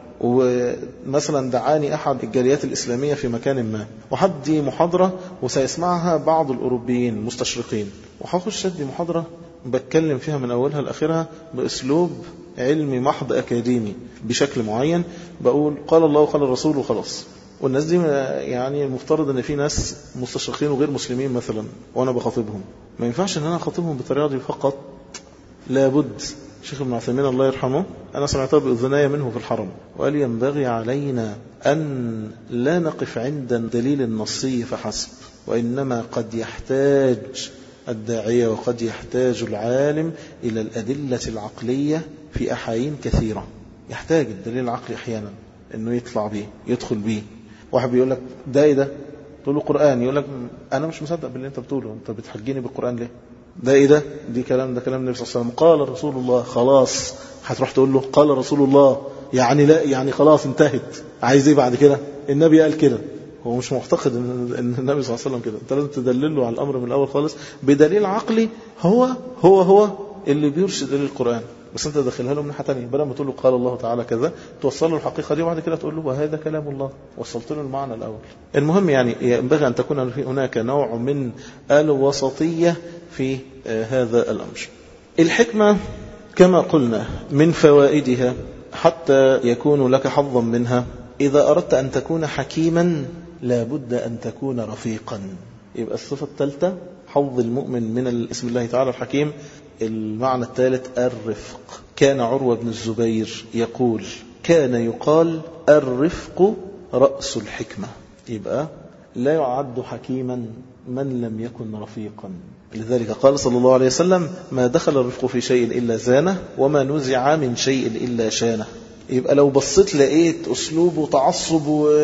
ومثلا دعاني أحد الجاليات الإسلامية في مكان ما وحدي محاضرة وسيسمعها بعض الأوروبيين المستشرقين وهخش أدي محاضرة بتكلم فيها من أولها لآخرها بأسلوب علمي محض أكاديمي بشكل معين بقول قال الله وقال الرسول وخلاص والناس دي يعني المفترض ان في ناس مستشرقين وغير مسلمين مثلا وانا بخاطبهم ما ينفعش ان انا اخاطبهم بالطريقه دي فقط لابد شيخ ابن عثيمين الله يرحمه أنا سمعتها بأذناي منه في الحرم وقال ينبغي علينا أن لا نقف عند الدليل النصي فحسب وإنما قد يحتاج الداعية وقد يحتاج العالم إلى الأدلة العقلية في أحايين كثيرة يحتاج الدليل العقلي أحيانا أنه يطلع به يدخل به واحد بيقول لك ده إيه ده تقول له قرآن يقول لك أنا مش مصدق باللي أنت بتقوله أنت بتحجيني بالقرآن ليه ده ايه ده دي كلام ده كلام النبي صلى الله عليه وسلم قال رسول الله خلاص هتروح تقول له قال رسول الله يعني لا يعني خلاص انتهت عايز ايه بعد كده النبي قال كده هو مش معتقد ان ان النبي صلى الله عليه وسلم كده انت لازم تدلله على الامر من الاول خالص بدليل عقلي هو هو هو اللي بيرشد للقران بس انت داخلها له من ناحيه ثانيه بدل ما تقول له قال الله تعالى كذا توصل له الحقيقه دي وبعد كده تقول له وهذا كلام الله وصلت له المعنى الاول المهم يعني ينبغي ان تكون هناك نوع من الوسطيه في هذا الامر الحكمه كما قلنا من فوائدها حتى يكون لك حظا منها اذا اردت ان تكون حكيما لابد ان تكون رفيقا يبقى الصفه الثالثه حظ المؤمن من اسم الله تعالى الحكيم المعنى الثالث الرفق كان عروة بن الزبير يقول كان يقال الرفق رأس الحكمة يبقى لا يعد حكيما من لم يكن رفيقا لذلك قال صلى الله عليه وسلم ما دخل الرفق في شيء إلا زانه وما نزع من شيء إلا شانه يبقى لو بصيت لقيت أسلوب وتعصب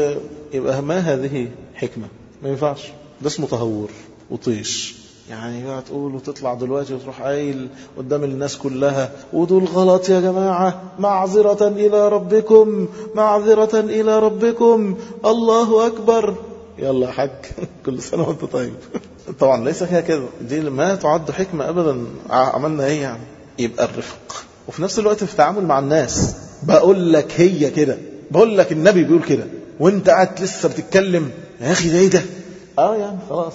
يبقى ما هذه حكمة ما ينفعش ده اسمه تهور وطيش يعني بقى تقول وتطلع دلوقتي وتروح قايل قدام الناس كلها ودول غلط يا جماعة معذرة إلى ربكم معذرة إلى ربكم الله أكبر يلا يا حاج كل سنة وانت طيب طبعا ليس فيها كده دي ما تعد حكمة أبدا عملنا ايه يعني يبقى الرفق وفي نفس الوقت في التعامل مع الناس بقول لك هي كده بقول لك النبي بيقول كده وانت قاعد لسه بتتكلم يا اخي ده ايه ده اه يعني خلاص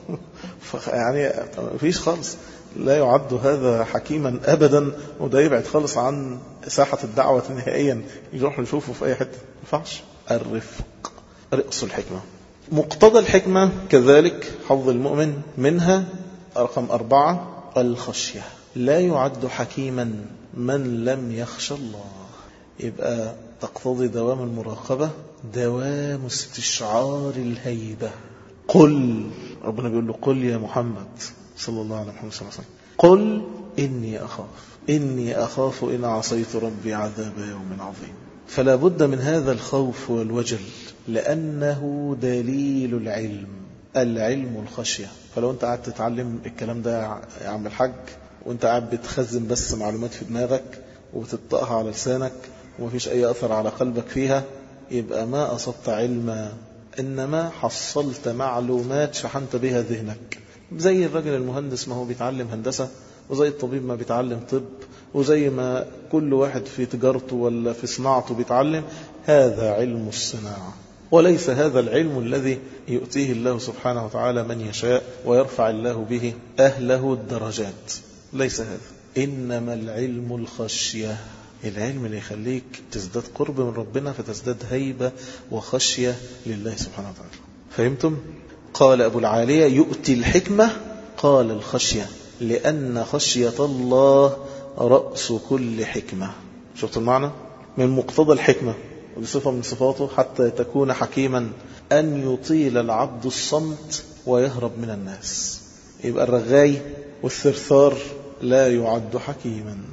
يعني مفيش خالص لا يعد هذا حكيما ابدا وده يبعد خالص عن ساحه الدعوه نهائيا يروح نشوفه في اي حته ما ينفعش الرفق رأس الحكمه مقتضى الحكمه كذلك حظ المؤمن منها رقم أربعة الخشية لا يعد حكيما من لم يخشى الله يبقى تقتضي دوام المراقبة دوام استشعار الهيبة قل ربنا بيقول له قل يا محمد صلى الله عليه محمد صلى الله عليه وسلم قل إني أخاف إني أخاف إن عصيت ربي عذاب يوم عظيم فلا بد من هذا الخوف والوجل لأنه دليل العلم العلم الخشية فلو أنت قاعد تتعلم الكلام ده يا عم الحاج وأنت قاعد بتخزن بس معلومات في دماغك وبتطقها على لسانك ومفيش أي أثر على قلبك فيها يبقى ما أصبت علما إنما حصلت معلومات شحنت بها ذهنك زي الرجل المهندس ما هو بيتعلم هندسة وزي الطبيب ما بيتعلم طب وزي ما كل واحد في تجارته ولا في صناعته بيتعلم هذا علم الصناعة وليس هذا العلم الذي يؤتيه الله سبحانه وتعالى من يشاء ويرفع الله به أهله الدرجات ليس هذا إنما العلم الخشية العلم اللي يخليك تزداد قرب من ربنا فتزداد هيبة وخشية لله سبحانه وتعالى فهمتم؟ قال أبو العالية يؤتي الحكمة قال الخشية لأن خشية الله رأس كل حكمة شفت المعنى؟ من مقتضى الحكمة ودي صفة من صفاته حتى تكون حكيما أن يطيل العبد الصمت ويهرب من الناس يبقى الرغاي والثرثار لا يعد حكيما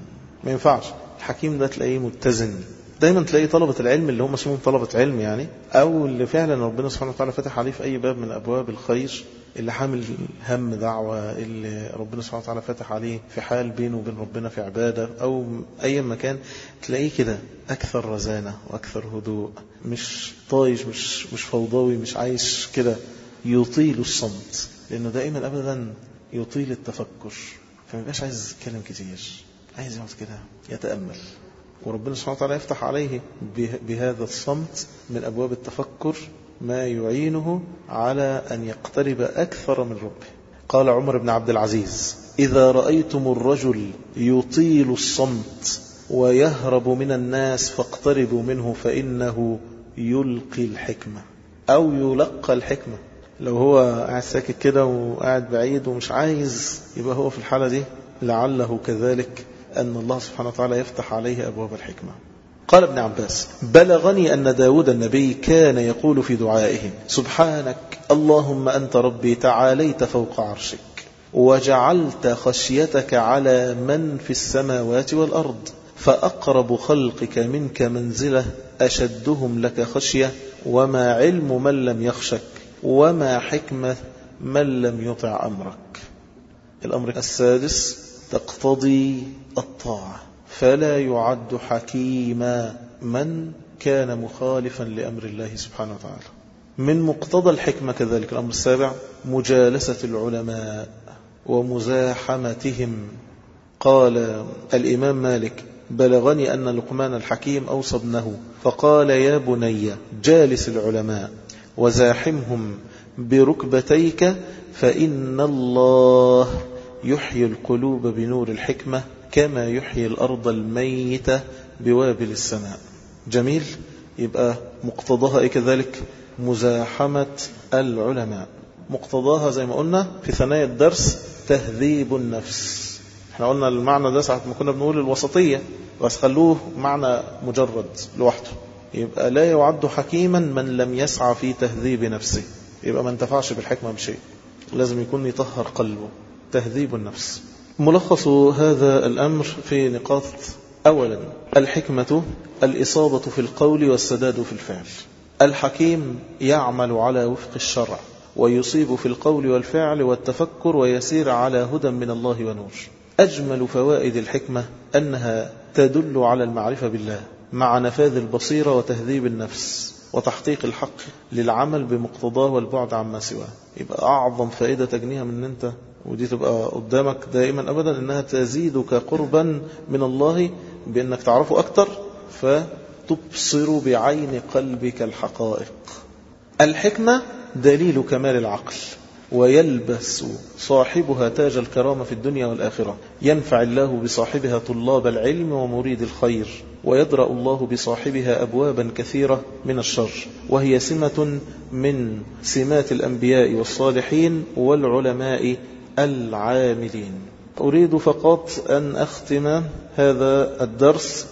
ما ينفعش الحكيم ده تلاقيه متزن دايما تلاقي طلبة العلم اللي هم اسمهم طلبة علم يعني أو اللي فعلا ربنا سبحانه وتعالى فتح عليه في أي باب من أبواب الخير اللي حامل هم دعوة اللي ربنا سبحانه وتعالى فتح عليه في حال بينه وبين ربنا في عبادة أو أي مكان تلاقيه كده أكثر رزانة وأكثر هدوء مش طايش مش, مش فوضوي مش عايش كده يطيل الصمت لأنه دائما أبدا يطيل التفكر فما يبقاش عايز يتكلم كتير عايز يقعد كده يتأمل وربنا سبحانه وتعالى يفتح عليه بهذا الصمت من أبواب التفكر ما يعينه على أن يقترب أكثر من ربه قال عمر بن عبد العزيز إذا رأيتم الرجل يطيل الصمت ويهرب من الناس فاقتربوا منه فإنه يلقي الحكمة أو يلقى الحكمة لو هو قاعد ساكت كده وقاعد بعيد ومش عايز يبقى هو في الحالة دي لعله كذلك أن الله سبحانه وتعالى يفتح عليه أبواب الحكمة قال ابن عباس بلغني أن داود النبي كان يقول في دعائه سبحانك اللهم أنت ربي تعاليت فوق عرشك وجعلت خشيتك على من في السماوات والأرض فأقرب خلقك منك منزلة أشدهم لك خشية وما علم من لم يخشك وما حكمة من لم يطع أمرك الأمر السادس تقتضي الطاعة فلا يعد حكيما من كان مخالفا لأمر الله سبحانه وتعالى من مقتضى الحكمة كذلك الأمر السابع مجالسة العلماء ومزاحمتهم قال الإمام مالك بلغني أن لقمان الحكيم أوصى ابنه فقال يا بني جالس العلماء وزاحمهم بركبتيك فإن الله يحيي القلوب بنور الحكمة كما يحيي الأرض الميتة بوابل السماء جميل يبقى مقتضاها إيه كذلك مزاحمة العلماء مقتضاها زي ما قلنا في ثنايا الدرس تهذيب النفس احنا قلنا المعنى ده ساعة ما كنا بنقول الوسطية بس خلوه معنى مجرد لوحده يبقى لا يعد حكيما من لم يسعى في تهذيب نفسه يبقى ما انتفعش بالحكمة بشيء لازم يكون يطهر قلبه تهذيب النفس ملخص هذا الأمر في نقاط أولا الحكمة الإصابة في القول والسداد في الفعل الحكيم يعمل على وفق الشرع ويصيب في القول والفعل والتفكر ويسير على هدى من الله ونور أجمل فوائد الحكمة أنها تدل على المعرفة بالله مع نفاذ البصيرة وتهذيب النفس وتحقيق الحق للعمل بمقتضاه والبعد عما سواه يبقى أعظم فائدة تجنيها من أنت ودي تبقى قدامك دائما أبدا أنها تزيدك قربا من الله بأنك تعرفه أكتر فتبصر بعين قلبك الحقائق الحكمة دليل كمال العقل ويلبس صاحبها تاج الكرامة في الدنيا والآخرة ينفع الله بصاحبها طلاب العلم ومريد الخير ويدرأ الله بصاحبها أبوابا كثيرة من الشر وهي سمة من سمات الأنبياء والصالحين والعلماء العاملين أريد فقط أن أختم هذا الدرس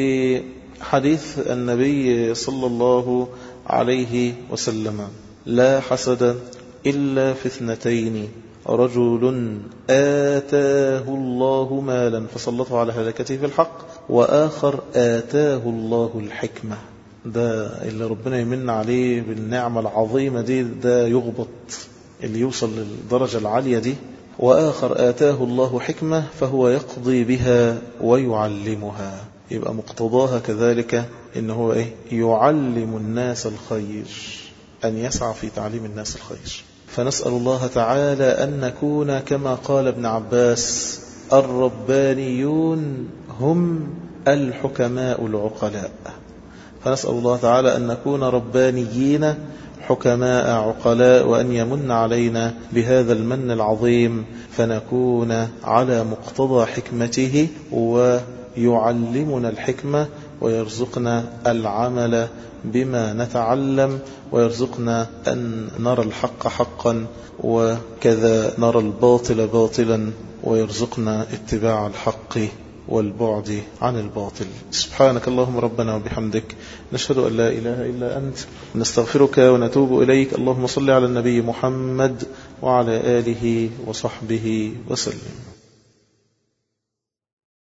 بحديث النبي صلى الله عليه وسلم لا حسد إلا في اثنتين رجل آتاه الله مالا فسلطه على هلكته في الحق وآخر آتاه الله الحكمة ده اللي ربنا يمن عليه بالنعمة العظيمة دي ده يغبط اللي يوصل للدرجة العالية دي وآخر آتاه الله حكمة فهو يقضي بها ويعلمها يبقى مقتضاها كذلك إن هو إيه يعلم الناس الخير أن يسعى في تعليم الناس الخير فنسأل الله تعالى أن نكون كما قال ابن عباس الربانيون هم الحكماء العقلاء فنسأل الله تعالى أن نكون ربانيين حكماء عقلاء وأن يمن علينا بهذا المن العظيم فنكون على مقتضى حكمته ويعلمنا الحكمة ويرزقنا العمل بما نتعلم ويرزقنا أن نرى الحق حقا وكذا نرى الباطل باطلا ويرزقنا اتباع الحق والبعد عن الباطل سبحانك اللهم ربنا وبحمدك نشهد أن لا إله إلا أنت نستغفرك ونتوب إليك اللهم صل على النبي محمد وعلى آله وصحبه وسلم